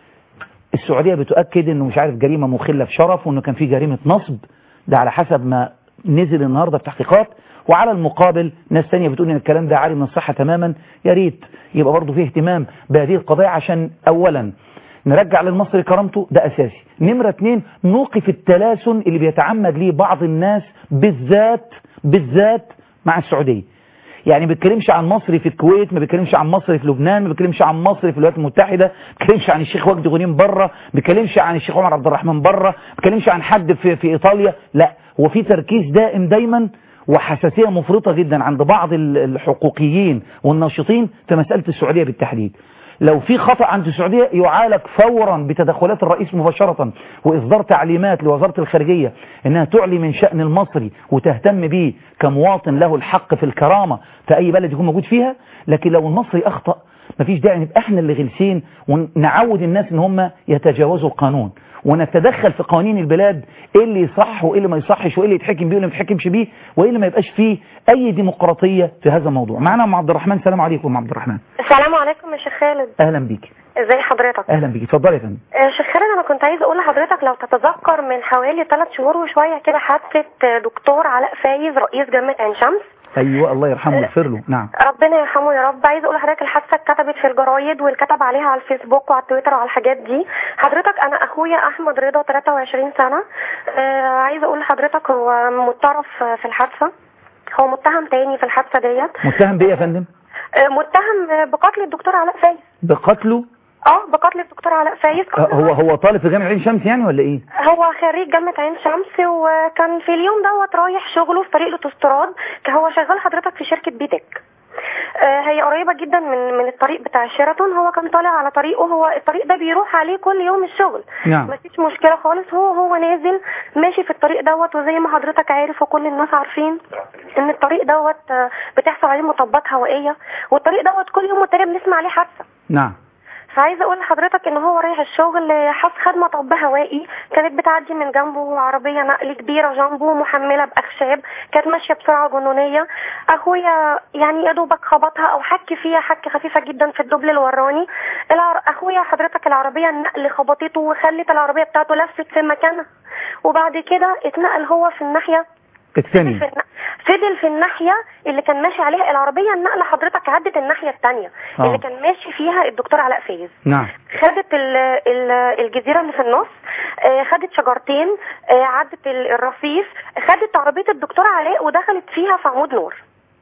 السعودية بتؤكد انه مش عارف جريمة مخلة في شرف وانه كان في جريمة نصب ده على حسب ما نزل النهاردة في تحقيقات وعلى المقابل ناس تانية بتقول ان الكلام ده عاري من الصحة تماما يا ريت يبقى برضه فيه اهتمام بهذه القضايا عشان اولا نرجع للمصري كرامته ده اساسي نمرة اتنين نوقف التلاسن اللي بيتعمد ليه بعض الناس بالذات بالذات مع السعودية يعني ما بيتكلمش عن مصري في الكويت ما بيتكلمش عن مصري في لبنان ما بيتكلمش عن مصري في الولايات المتحدة ما بيتكلمش عن الشيخ وجدي غنيم بره ما بيتكلمش عن الشيخ عمر عبد الرحمن بره ما بيتكلمش عن حد في في ايطاليا لا هو في تركيز دائم دايما وحساسية مفرطة جدا عند بعض ال- الحقوقيين والناشطين في مسألة السعودية بالتحديد لو في خطأ عند السعودية يعالج فورا بتدخلات الرئيس مباشرة وإصدار تعليمات لوزارة الخارجية إنها تعلي من شأن المصري وتهتم به كمواطن له الحق في الكرامة في أي بلد يكون موجود فيها لكن لو المصري أخطأ مفيش داعي نبقى احنا اللي غلسين ونعود الناس ان هم يتجاوزوا القانون ونتدخل في قوانين البلاد ايه اللي يصح وايه اللي ما يصحش وايه اللي يتحكم بيه واللي ما يتحكمش بيه وايه اللي ما يبقاش فيه اي ديمقراطيه في هذا الموضوع معنا ام عبد الرحمن السلام عليكم ام عبد الرحمن السلام عليكم يا شيخ خالد اهلا بيك ازي حضرتك اهلا بيك اتفضلي يا فندم آه، شيخ خالد انا كنت عايز اقول لحضرتك لو تتذكر من حوالي ثلاث شهور وشويه كده حادثه آه، دكتور علاء فايز رئيس جامعه عين شمس ايوه الله يرحمه ويغفر له نعم ربنا يرحمه يا رب عايز اقول لحضرتك الحادثه اتكتبت في الجرايد والكتب عليها على الفيسبوك وعلى التويتر وعلى الحاجات دي حضرتك انا اخويا احمد رضا 23 سنه آه عايز اقول لحضرتك هو متطرف في الحادثه هو متهم تاني في الحادثه ديت متهم بايه يا فندم آه متهم بقتل الدكتور علاء فايز بقتله اه بقتل الدكتور علاء فايز آه، هو هو طالب في جامعه عين شمس يعني ولا ايه هو خريج جامعة عين شمس وكان في اليوم دوت رايح شغله في طريق الاوتوستراد كان هو شغال حضرتك في شركة بيتك آه، هي قريبة جدا من من الطريق بتاع شيراتون هو كان طالع على طريقه هو الطريق ده بيروح عليه كل يوم الشغل نعم. مفيش مشكلة خالص هو هو نازل ماشي في الطريق دوت وزي ما حضرتك عارف وكل الناس عارفين ان الطريق دوت آه، بتحصل عليه مطبات هوائية والطريق دوت كل يوم والتاني بنسمع عليه حادثة نعم فعايزه اقول لحضرتك ان هو رايح الشغل حص خد مطب هوائي كانت بتعدي من جنبه عربيه نقل كبيره جنبه محمله باخشاب كانت ماشيه بسرعه جنونيه اخويا يعني يا دوبك خبطها او حك فيها حك خفيفه جدا في الدبل الوراني العر... اخويا حضرتك العربيه النقل خبطته وخلت العربيه بتاعته لفت في مكانها وبعد كده اتنقل هو في الناحيه الثاني في الن- فضل في الناحية اللي كان ماشي عليها العربية النقلة حضرتك عدت الناحية التانية آه. اللي كان ماشي فيها الدكتور علاء فايز نعم خدت ال ال الجزيرة اللي في النص آه، خدت شجرتين آه، عدت ال- الرصيف خدت عربية الدكتور علاء ودخلت فيها في عمود نور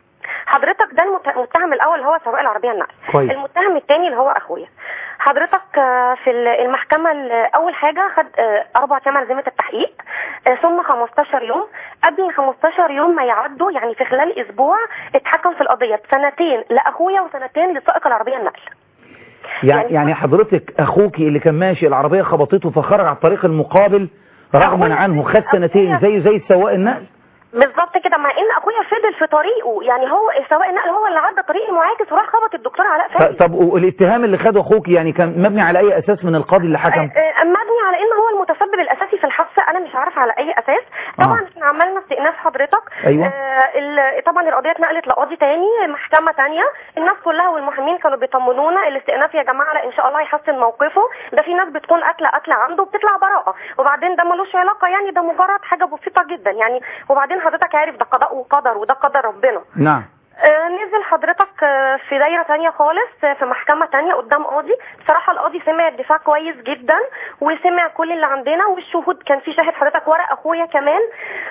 حضرتك ده المت- المتهم الاول اللي هو سواق العربيه النقل كويس. المتهم الثاني اللي هو اخويا حضرتك آه، في ال- المحكمه ال- اول حاجه خد آه، اربع ايام على ذمه التحقيق آه، ثم 15 يوم قبل ال 15 يوم ما يعدوا يعني في خلال اسبوع اتحكم في القضيه بسنتين لاخويا وسنتين لسائق العربيه النقل يعني يعني حضرتك اخوكي اللي كان ماشي العربيه خبطته فخرج على الطريق المقابل رغما عنه خد سنتين زي زي سواق النقل بالظبط كده مع ان اخويا فضل في طريقه يعني هو سواء النقل هو اللي عدى طريق المعاكس وراح خبط الدكتور علاء ف- فادي طب والاتهام اللي خده اخوك يعني كان مبني على اي اساس من القاضي اللي حكم آه، مبني على ان هو المتسبب الاساسي في الحادثه انا مش عارفه على اي اساس طبعا احنا عملنا استئناف حضرتك أيوة. آه ال- طبعا القضيه اتنقلت لقاضي تاني محكمه تانية الناس كلها والمحامين كانوا بيطمنونا الاستئناف يا جماعه لا ان شاء الله هيحسن موقفه ده في ناس بتكون قاتله قتله عنده وبتطلع براءه وبعدين ده ملوش علاقه يعني ده مجرد حاجه بسيطه جدا يعني وبعدين حضرتك عارف ده قضاء وقدر وده قدر ربنا نعم آه، نزل حضرتك آه، في دايرة تانية خالص آه، في محكمة تانية قدام قاضي بصراحة القاضي سمع الدفاع كويس جدا وسمع كل اللي عندنا والشهود كان في شاهد حضرتك ورق اخويا كمان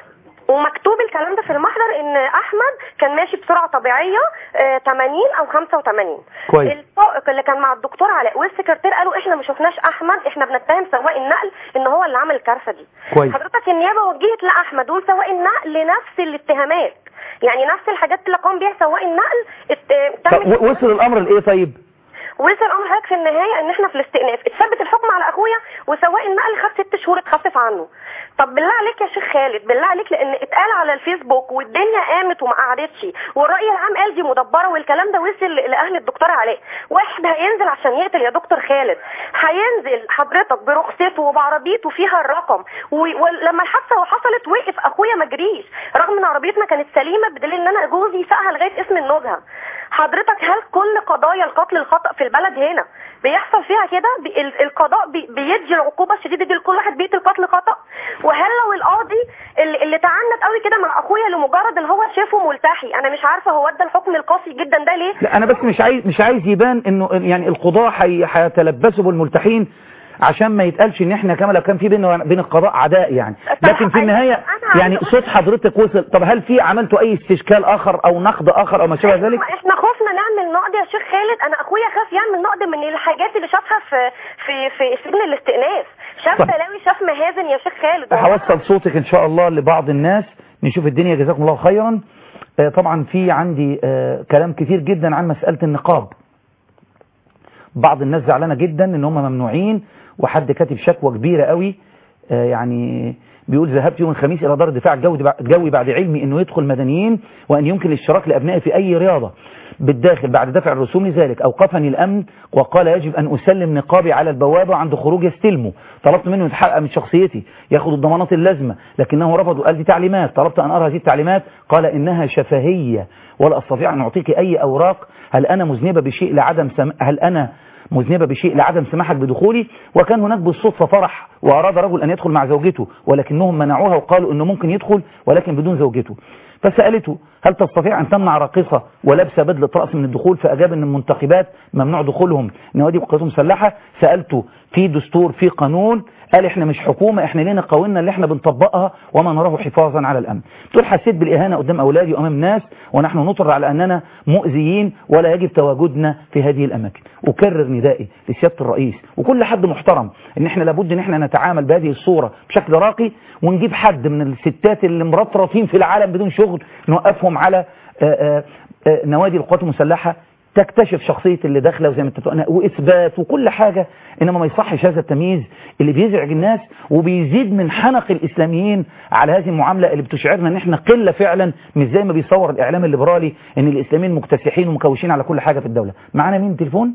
ومكتوب الكلام ده في المحضر ان احمد كان ماشي بسرعه طبيعيه آه، 80 او 85 كويس. السائق اللي كان مع الدكتور علاء والسكرتير قالوا احنا ما شفناش احمد احنا بنتهم سواق النقل ان هو اللي عمل الكارثه دي كويس. حضرتك النيابه وجهت لاحمد وسواق النقل نفس الاتهامات يعني نفس الحاجات اللي قام بيها سواق النقل ات- طب تمت و- وصل الامر لايه طيب وصل الامر حضرتك في النهايه ان احنا في الاستئناف اتثبت الحكم على اخويا وسواق النقل خد ست شهور اتخفف عنه طب بالله عليك يا شيخ خالد بالله عليك لان اتقال على الفيسبوك والدنيا قامت وما قعدتش والراي العام قال دي مدبره والكلام ده وصل لاهل الدكتور علاء واحد هينزل عشان يقتل يا دكتور خالد هينزل حضرتك برخصته وبعربيته فيها الرقم و- ولما الحادثه حصلت وقف اخويا ما جريش رغم ان عربيتنا كانت سليمه بدليل ان انا جوزي ساقها لغايه اسم النزهه حضرتك هل كل قضايا القتل الخطا في البلد هنا بيحصل فيها كده بي- ال- القضاء بي- بيدي العقوبه الشديده دي لكل واحد بيقتل قتل خطا وهل لو القاضي اللي, اللي تعنت قوي كده مع اخويا لمجرد ان هو شافه ملتحي انا مش عارفه هو ادى الحكم القاسي جدا ده ليه لا انا بس مش عايز مش عايز يبان انه يعني القضاة حي- هيتلبسوا بالملتحين عشان ما يتقالش ان احنا كما لو كان في بيننا وبين القضاء عداء يعني لكن في النهاية يعني صوت حضرتك وصل طب هل في عملتوا اي استشكال اخر او نقد اخر او ما شابه ذلك احنا خفنا نعمل نقد يا شيخ خالد انا اخويا خاف يعمل نقد من الحاجات اللي شافها في في في سجن الاستئناف شاف طيب. بلاوي شاف مهازن يا شيخ خالد هوصل صوتك ان شاء الله لبعض الناس نشوف الدنيا جزاكم الله خيرا آه، طبعا في عندي آه، كلام كتير جدا عن مسألة النقاب بعض الناس زعلانة جدا ان هم ممنوعين وحد كاتب شكوى كبيرة قوي آه، يعني بيقول ذهبت يوم الخميس الى دار الدفاع الجوي الجوي بعد علمي انه يدخل مدنيين وان يمكن الاشتراك لابنائي في اي رياضة بالداخل بعد دفع الرسوم لذلك اوقفني الامن وقال يجب ان اسلم نقابي على البوابة وعند خروج يستلمه طلبت منه يتحقق من شخصيتي ياخد الضمانات اللازمة لكنه رفض وقال دي تعليمات طلبت ان ارى هذه التعليمات قال انها شفهية ولا استطيع ان اعطيك اي اوراق هل انا مذنبة بشيء لعدم سم... هل انا مذنبة بشيء لعدم سماحك بدخولي وكان هناك بالصدفة فرح وأراد رجل أن يدخل مع زوجته ولكنهم منعوها وقالوا أنه ممكن يدخل ولكن بدون زوجته فسألته هل تستطيع أن تمنع راقصة ولابسة بدلة رأس من الدخول فأجاب أن المنتخبات ممنوع دخولهم نوادي وقوات مسلحة سألته في دستور في قانون قال احنا مش حكومة احنا لينا قوانيننا اللي احنا بنطبقها وما نراه حفاظا على الامن تقول حسيت بالاهانة قدام اولادي وامام الناس ونحن نطر على اننا مؤذيين ولا يجب تواجدنا في هذه الاماكن اكرر ندائي لسيادة الرئيس وكل حد محترم ان احنا لابد ان احنا نتعامل بهذه الصورة بشكل راقي ونجيب حد من الستات اللي مرطرطين في العالم بدون شغل نوقفهم على آآ آآ نوادي القوات المسلحة تكتشف شخصية اللي داخله وزي ما اتفقنا وإثبات وكل حاجة إنما ما يصحش هذا التمييز اللي بيزعج الناس وبيزيد من حنق الإسلاميين على هذه المعاملة اللي بتشعرنا إن إحنا قلة فعلا مش زي ما بيصور الإعلام الليبرالي إن الإسلاميين مكتسحين ومكوشين على كل حاجة في الدولة معانا مين تليفون؟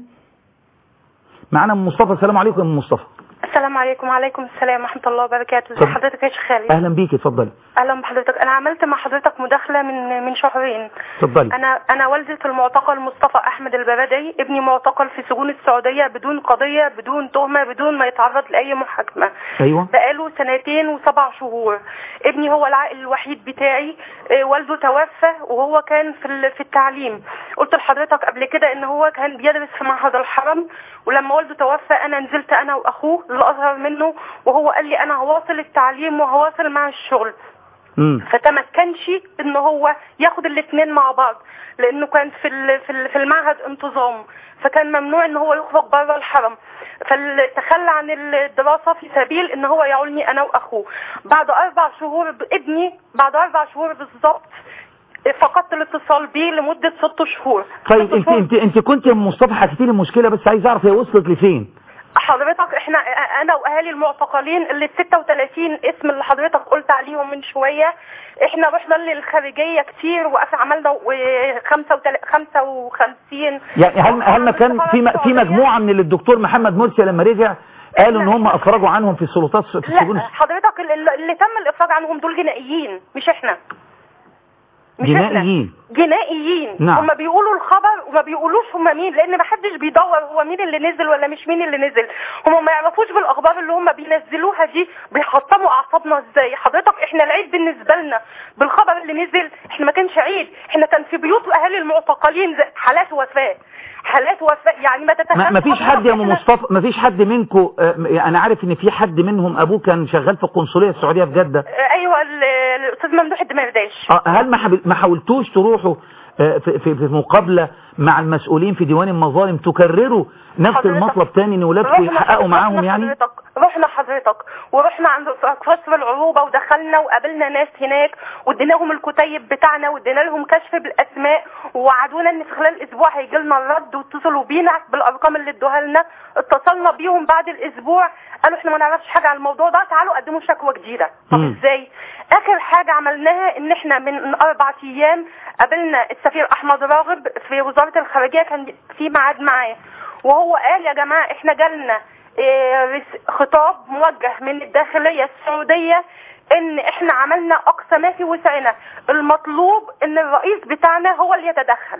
معانا أم مصطفى السلام عليكم يا أم مصطفى السلام عليكم وعليكم السلام ورحمة الله وبركاته ازي اتفضل. حضرتك يا شيخ خالد أهلا بيكي اتفضلي اهلا بحضرتك انا عملت مع حضرتك مداخلة من من شهرين اتفضلي انا انا والدة المعتقل مصطفى احمد الببدي ابني معتقل في سجون السعودية بدون قضية بدون تهمة بدون ما يتعرض لاي محاكمة أيوة بقاله سنتين وسبع شهور ابني هو العائل الوحيد بتاعي آه، والده توفى وهو كان في ال- في التعليم قلت لحضرتك قبل كده ان هو كان بيدرس في معهد الحرم ولما والده توفى انا نزلت انا واخوه الاصغر منه وهو قال لي انا هواصل التعليم وهواصل مع الشغل فتمكنش ان هو ياخد الاثنين مع بعض لانه كان في ال- في ال- في المعهد انتظام فكان ممنوع ان هو يخرج بره الحرم فتخلى عن الدراسه في سبيل ان هو يعولني انا واخوه بعد اربع شهور ب- ابني بعد اربع شهور بالظبط فقدت الاتصال بيه لمده ست شهور طيب انت انت انت كنت يا ام مصطفى حكيتي لي المشكله بس عايز اعرف هي وصلت لفين حضرتك احنا انا واهالي المعتقلين اللي ال 36 اسم اللي حضرتك قلت عليهم من شويه احنا رحنا للخارجيه كتير وقف عملنا و 55 يعني هل هل ما كان في م- في مجموعه من اللي الدكتور محمد مرسي لما رجع قالوا ان هم افرجوا عنهم في السلطات في السجون لا حضرتك اللي, اللي تم الافراج عنهم دول جنائيين مش احنا مش احنا جنائيين جنائيين نعم. هم بيقولوا الخبر وما بيقولوش هم مين لان ما حدش بيدور هو مين اللي نزل ولا مش مين اللي نزل هم ما يعرفوش بالاخبار اللي هم بينزلوها دي بيحطموا اعصابنا ازاي حضرتك احنا العيد بالنسبه لنا بالخبر اللي نزل احنا ما كانش عيد احنا كان في بيوت اهالي المعتقلين زي- حالات وفاه حالات وفاه يعني ما ما تتخيلش ما فيش حد يا ام إحنا- مصطفى ما فيش حد منكم انا عارف ان في حد منهم ابوه كان شغال في القنصليه السعوديه في جده ايوه ال- الاستاذ ممدوح الدمرداش آه، هل ما حب- ما حاولتوش تروحوا آه، في في في مقابله مع المسؤولين في ديوان المظالم تكرروا نفس حضرتك- المطلب تاني ان ولادكم رحنا يحققوا حضرتك- معاهم رحنا يعني حضرتك رحنا حضرتك ورحنا عند قصر العروبه ودخلنا وقابلنا ناس هناك واديناهم الكتيب بتاعنا وادينا لهم كشف بالاسماء ووعدونا ان في خلال اسبوع هيجي لنا الرد واتصلوا بينا بالارقام اللي ادوها لنا اتصلنا بيهم بعد الاسبوع قالوا احنا ما نعرفش حاجه عن الموضوع ده تعالوا قدموا شكوى جديده طب مم. ازاي اخر حاجه عملناها ان احنا من اربع ايام قابلنا السفير احمد راغب في وزاره الخارجيه كان في ميعاد معاه وهو قال يا جماعه احنا جالنا إيه، رس- خطاب موجه من الداخليه السعوديه ان احنا عملنا اقصى ما في وسعنا المطلوب ان الرئيس بتاعنا هو اللي يتدخل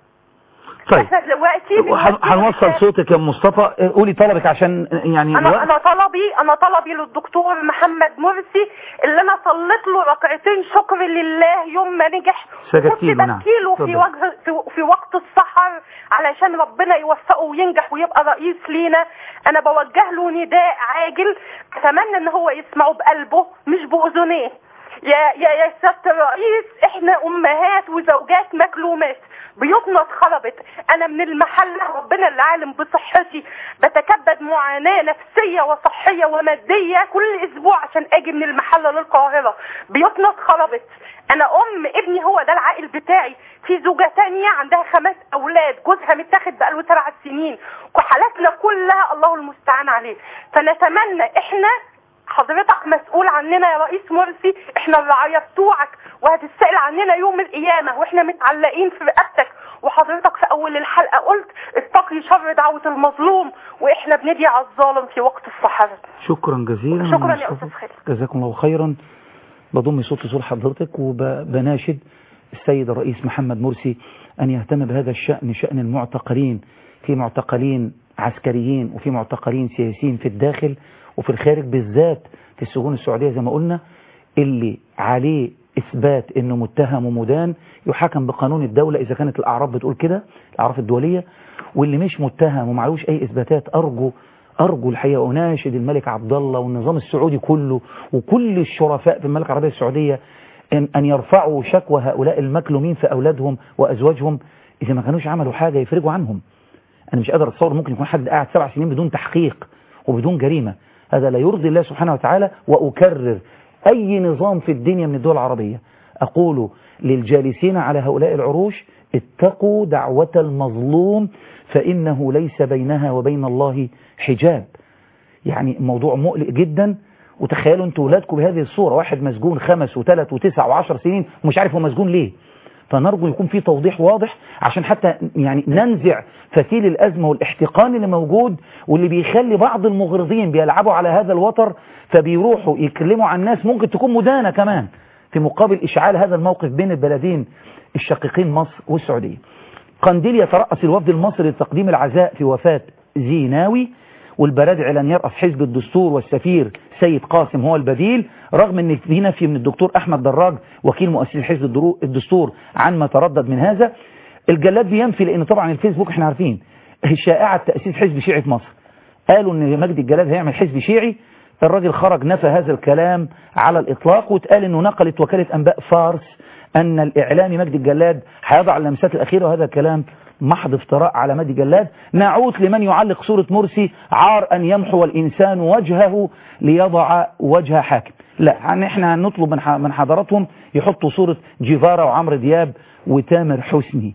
طيب احنا دلوقتي وهن- هنوصل صوتك يا ام مصطفى آه، قولي طلبك عشان يعني انا الوقت انا طلبي انا طلبي للدكتور محمد مرسي اللي انا صليت له ركعتين شكر لله يوم ما نجح سجدتي كنت له، نعم. بكيله في اتفضل. وجه في, في وقت السحر علشان ربنا يوفقه وينجح ويبقى رئيس لينا انا بوجه له نداء عاجل اتمنى ان هو يسمعه بقلبه مش باذنيه يا يا يا سياده الرئيس احنا امهات وزوجات مكلومات بيوتنا اتخربت انا من المحله ربنا اللي عالم بصحتي بتكبد معاناه نفسيه وصحيه وماديه كل اسبوع عشان اجي من المحله للقاهره بيوتنا اتخربت انا ام ابني هو ده العائل بتاعي في زوجة تانية عندها خمس اولاد جوزها متاخد بقاله سبع سنين وحالاتنا كلها الله المستعان عليه فنتمنى احنا حضرتك مسؤول عننا يا رئيس مرسي احنا الرعاية بتوعك وهتسأل عننا يوم القيامة واحنا متعلقين في رقبتك وحضرتك في اول الحلقة قلت اتقي شر دعوة المظلوم واحنا بندعي على الظالم في وقت الصحراء شكرا جزيلا شكرا أم يا مصطفى. استاذ خالد جزاكم الله خيرا بضم صوت صور حضرتك وبناشد السيد الرئيس محمد مرسي أن يهتم بهذا الشأن شأن المعتقلين في معتقلين عسكريين وفي معتقلين سياسيين في الداخل وفي الخارج بالذات في السجون السعودية زي ما قلنا اللي عليه إثبات أنه متهم ومدان يحاكم بقانون الدولة إذا كانت الأعراف بتقول كده الأعراف الدولية واللي مش متهم ومعلوش أي إثباتات أرجو أرجو الحقيقة أناشد الملك عبد الله والنظام السعودي كله وكل الشرفاء في المملكة العربية السعودية أن, أن يرفعوا شكوى هؤلاء المكلومين في أولادهم وأزواجهم إذا ما كانوش عملوا حاجة يفرجوا عنهم أنا مش قادر أتصور ممكن يكون حد قاعد سبع سنين بدون تحقيق وبدون جريمة هذا لا يرضي الله سبحانه وتعالى وأكرر أي نظام في الدنيا من الدول العربية أقول للجالسين على هؤلاء العروش اتقوا دعوة المظلوم فإنه ليس بينها وبين الله حجاب يعني موضوع مقلق جدا وتخيلوا انتوا ولادكم بهذه الصورة واحد مسجون خمس وثلاث وتسع وعشر سنين ومش عارف هو مسجون ليه فنرجو يكون في توضيح واضح عشان حتى يعني ننزع فتيل الأزمة والاحتقان اللي موجود واللي بيخلي بعض المغرضين بيلعبوا على هذا الوتر فبيروحوا يكلموا عن ناس ممكن تكون مدانة كمان في مقابل إشعال هذا الموقف بين البلدين الشقيقين مصر والسعودية قنديل يترأس الوفد المصري لتقديم العزاء في وفاة زيناوي والبرادعي لن يرأس حزب الدستور والسفير سيد قاسم هو البديل رغم ان في نفي من الدكتور احمد دراج وكيل مؤسس حزب الدستور عن ما تردد من هذا الجلاد بينفي لان طبعا الفيسبوك احنا عارفين شائعة تأسيس حزب شيعي في مصر قالوا ان مجدي الجلاد هيعمل حزب شيعي الراجل خرج نفى هذا الكلام على الاطلاق واتقال انه نقلت وكالة انباء فارس ان الاعلامي مجدي الجلاد هيضع اللمسات الاخيرة وهذا الكلام محض افتراء على مجدي جلاد نعود لمن يعلق صورة مرسي عار أن يمحو الإنسان وجهه ليضع وجه حاكم لا يعني احنا هنطلب من من حضراتهم يحطوا صورة جيفارا وعمرو دياب وتامر حسني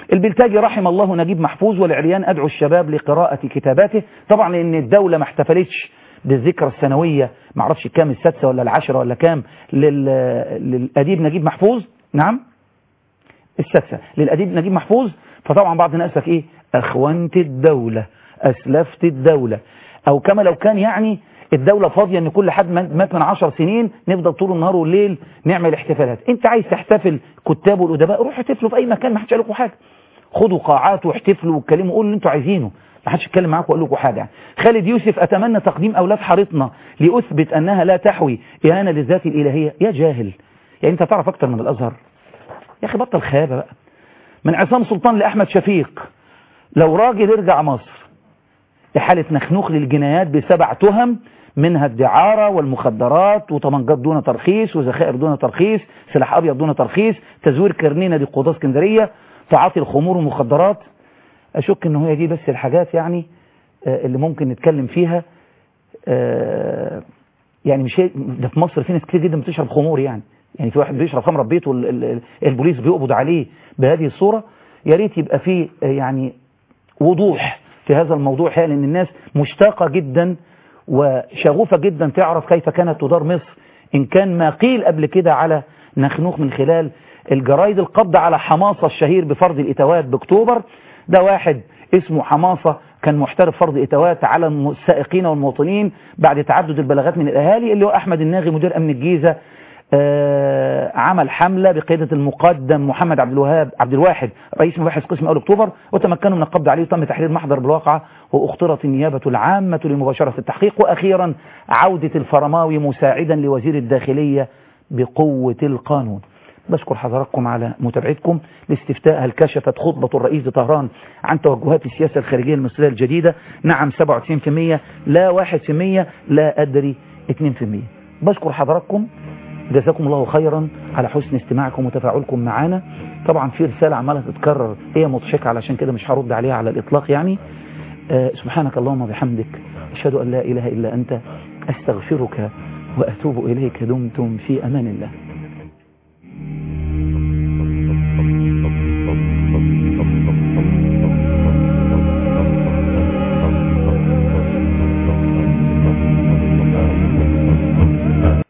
البلتاجي رحم الله نجيب محفوظ والعريان أدعو الشباب لقراءة كتاباته طبعا لأن الدولة ما احتفلتش بالذكرى السنوية ما اعرفش كام السادسة ولا العاشرة ولا كام لل... للأديب نجيب محفوظ نعم السادسة للأديب نجيب محفوظ فطبعا بعض الناس لك ايه اخوانت الدولة اسلفت الدولة او كما لو كان يعني الدولة فاضية ان كل حد مات من عشر سنين نفضل طول النهار والليل نعمل احتفالات انت عايز تحتفل كتاب والادباء روح احتفلوا في اي مكان ما حدش قال لكم حاجة خدوا قاعات واحتفلوا واتكلموا قولوا اللي انتوا عايزينه ما حدش يتكلم معاكم وقال لكم حاجة خالد يوسف اتمنى تقديم اولاد حارتنا لاثبت انها لا تحوي اهانة للذات الالهية يا جاهل يعني انت تعرف اكتر من الازهر يا اخي بطل خيابة بقى من عصام سلطان لأحمد شفيق لو راجل يرجع مصر لحالة نخنوخ للجنايات بسبع تهم منها الدعارة والمخدرات وطمنجات دون ترخيص وذخائر دون ترخيص سلاح أبيض دون ترخيص تزوير كرنينة لقضاة اسكندرية تعاطي الخمور والمخدرات أشك إن هي دي بس الحاجات يعني اللي ممكن نتكلم فيها يعني مش ده في مصر في ناس كتير جدا بتشرب خمور يعني يعني في واحد بيشرب خمره في بيته البوليس بيقبض عليه بهذه الصورة يا ريت يبقى في يعني وضوح في هذا الموضوع لأن الناس مشتاقة جدا وشغوفة جدا تعرف كيف كانت تدار مصر إن كان ما قيل قبل كده على نخنوخ من خلال الجرايد القبض على حماصة الشهير بفرض الإتوات بأكتوبر ده واحد اسمه حماصة كان محترف فرض إتوات على السائقين والمواطنين بعد تعدد البلاغات من الأهالي اللي هو أحمد الناغي مدير أمن الجيزة آه عمل حملة بقيادة المقدم محمد عبد الوهاب عبد الواحد رئيس مباحث قسم أول أكتوبر وتمكنوا من القبض عليه وتم تحرير محضر بالواقعة وأخطرت النيابة العامة لمباشرة التحقيق وأخيرا عودة الفرماوي مساعدا لوزير الداخلية بقوة القانون بشكر حضراتكم على متابعتكم لاستفتاء هل كشفت خطبة الرئيس طهران عن توجهات السياسة الخارجية المصرية الجديدة نعم 97% لا 1% لا أدري 2% بشكر حضراتكم جزاكم الله خيرا على حسن استماعكم وتفاعلكم معنا طبعا في رسالة عمالة تتكرر هي مضحكة علشان كده مش هرد عليها على الإطلاق يعني آه سبحانك اللهم وبحمدك أشهد أن لا إله إلا أنت أستغفرك وأتوب إليك دمتم في أمان الله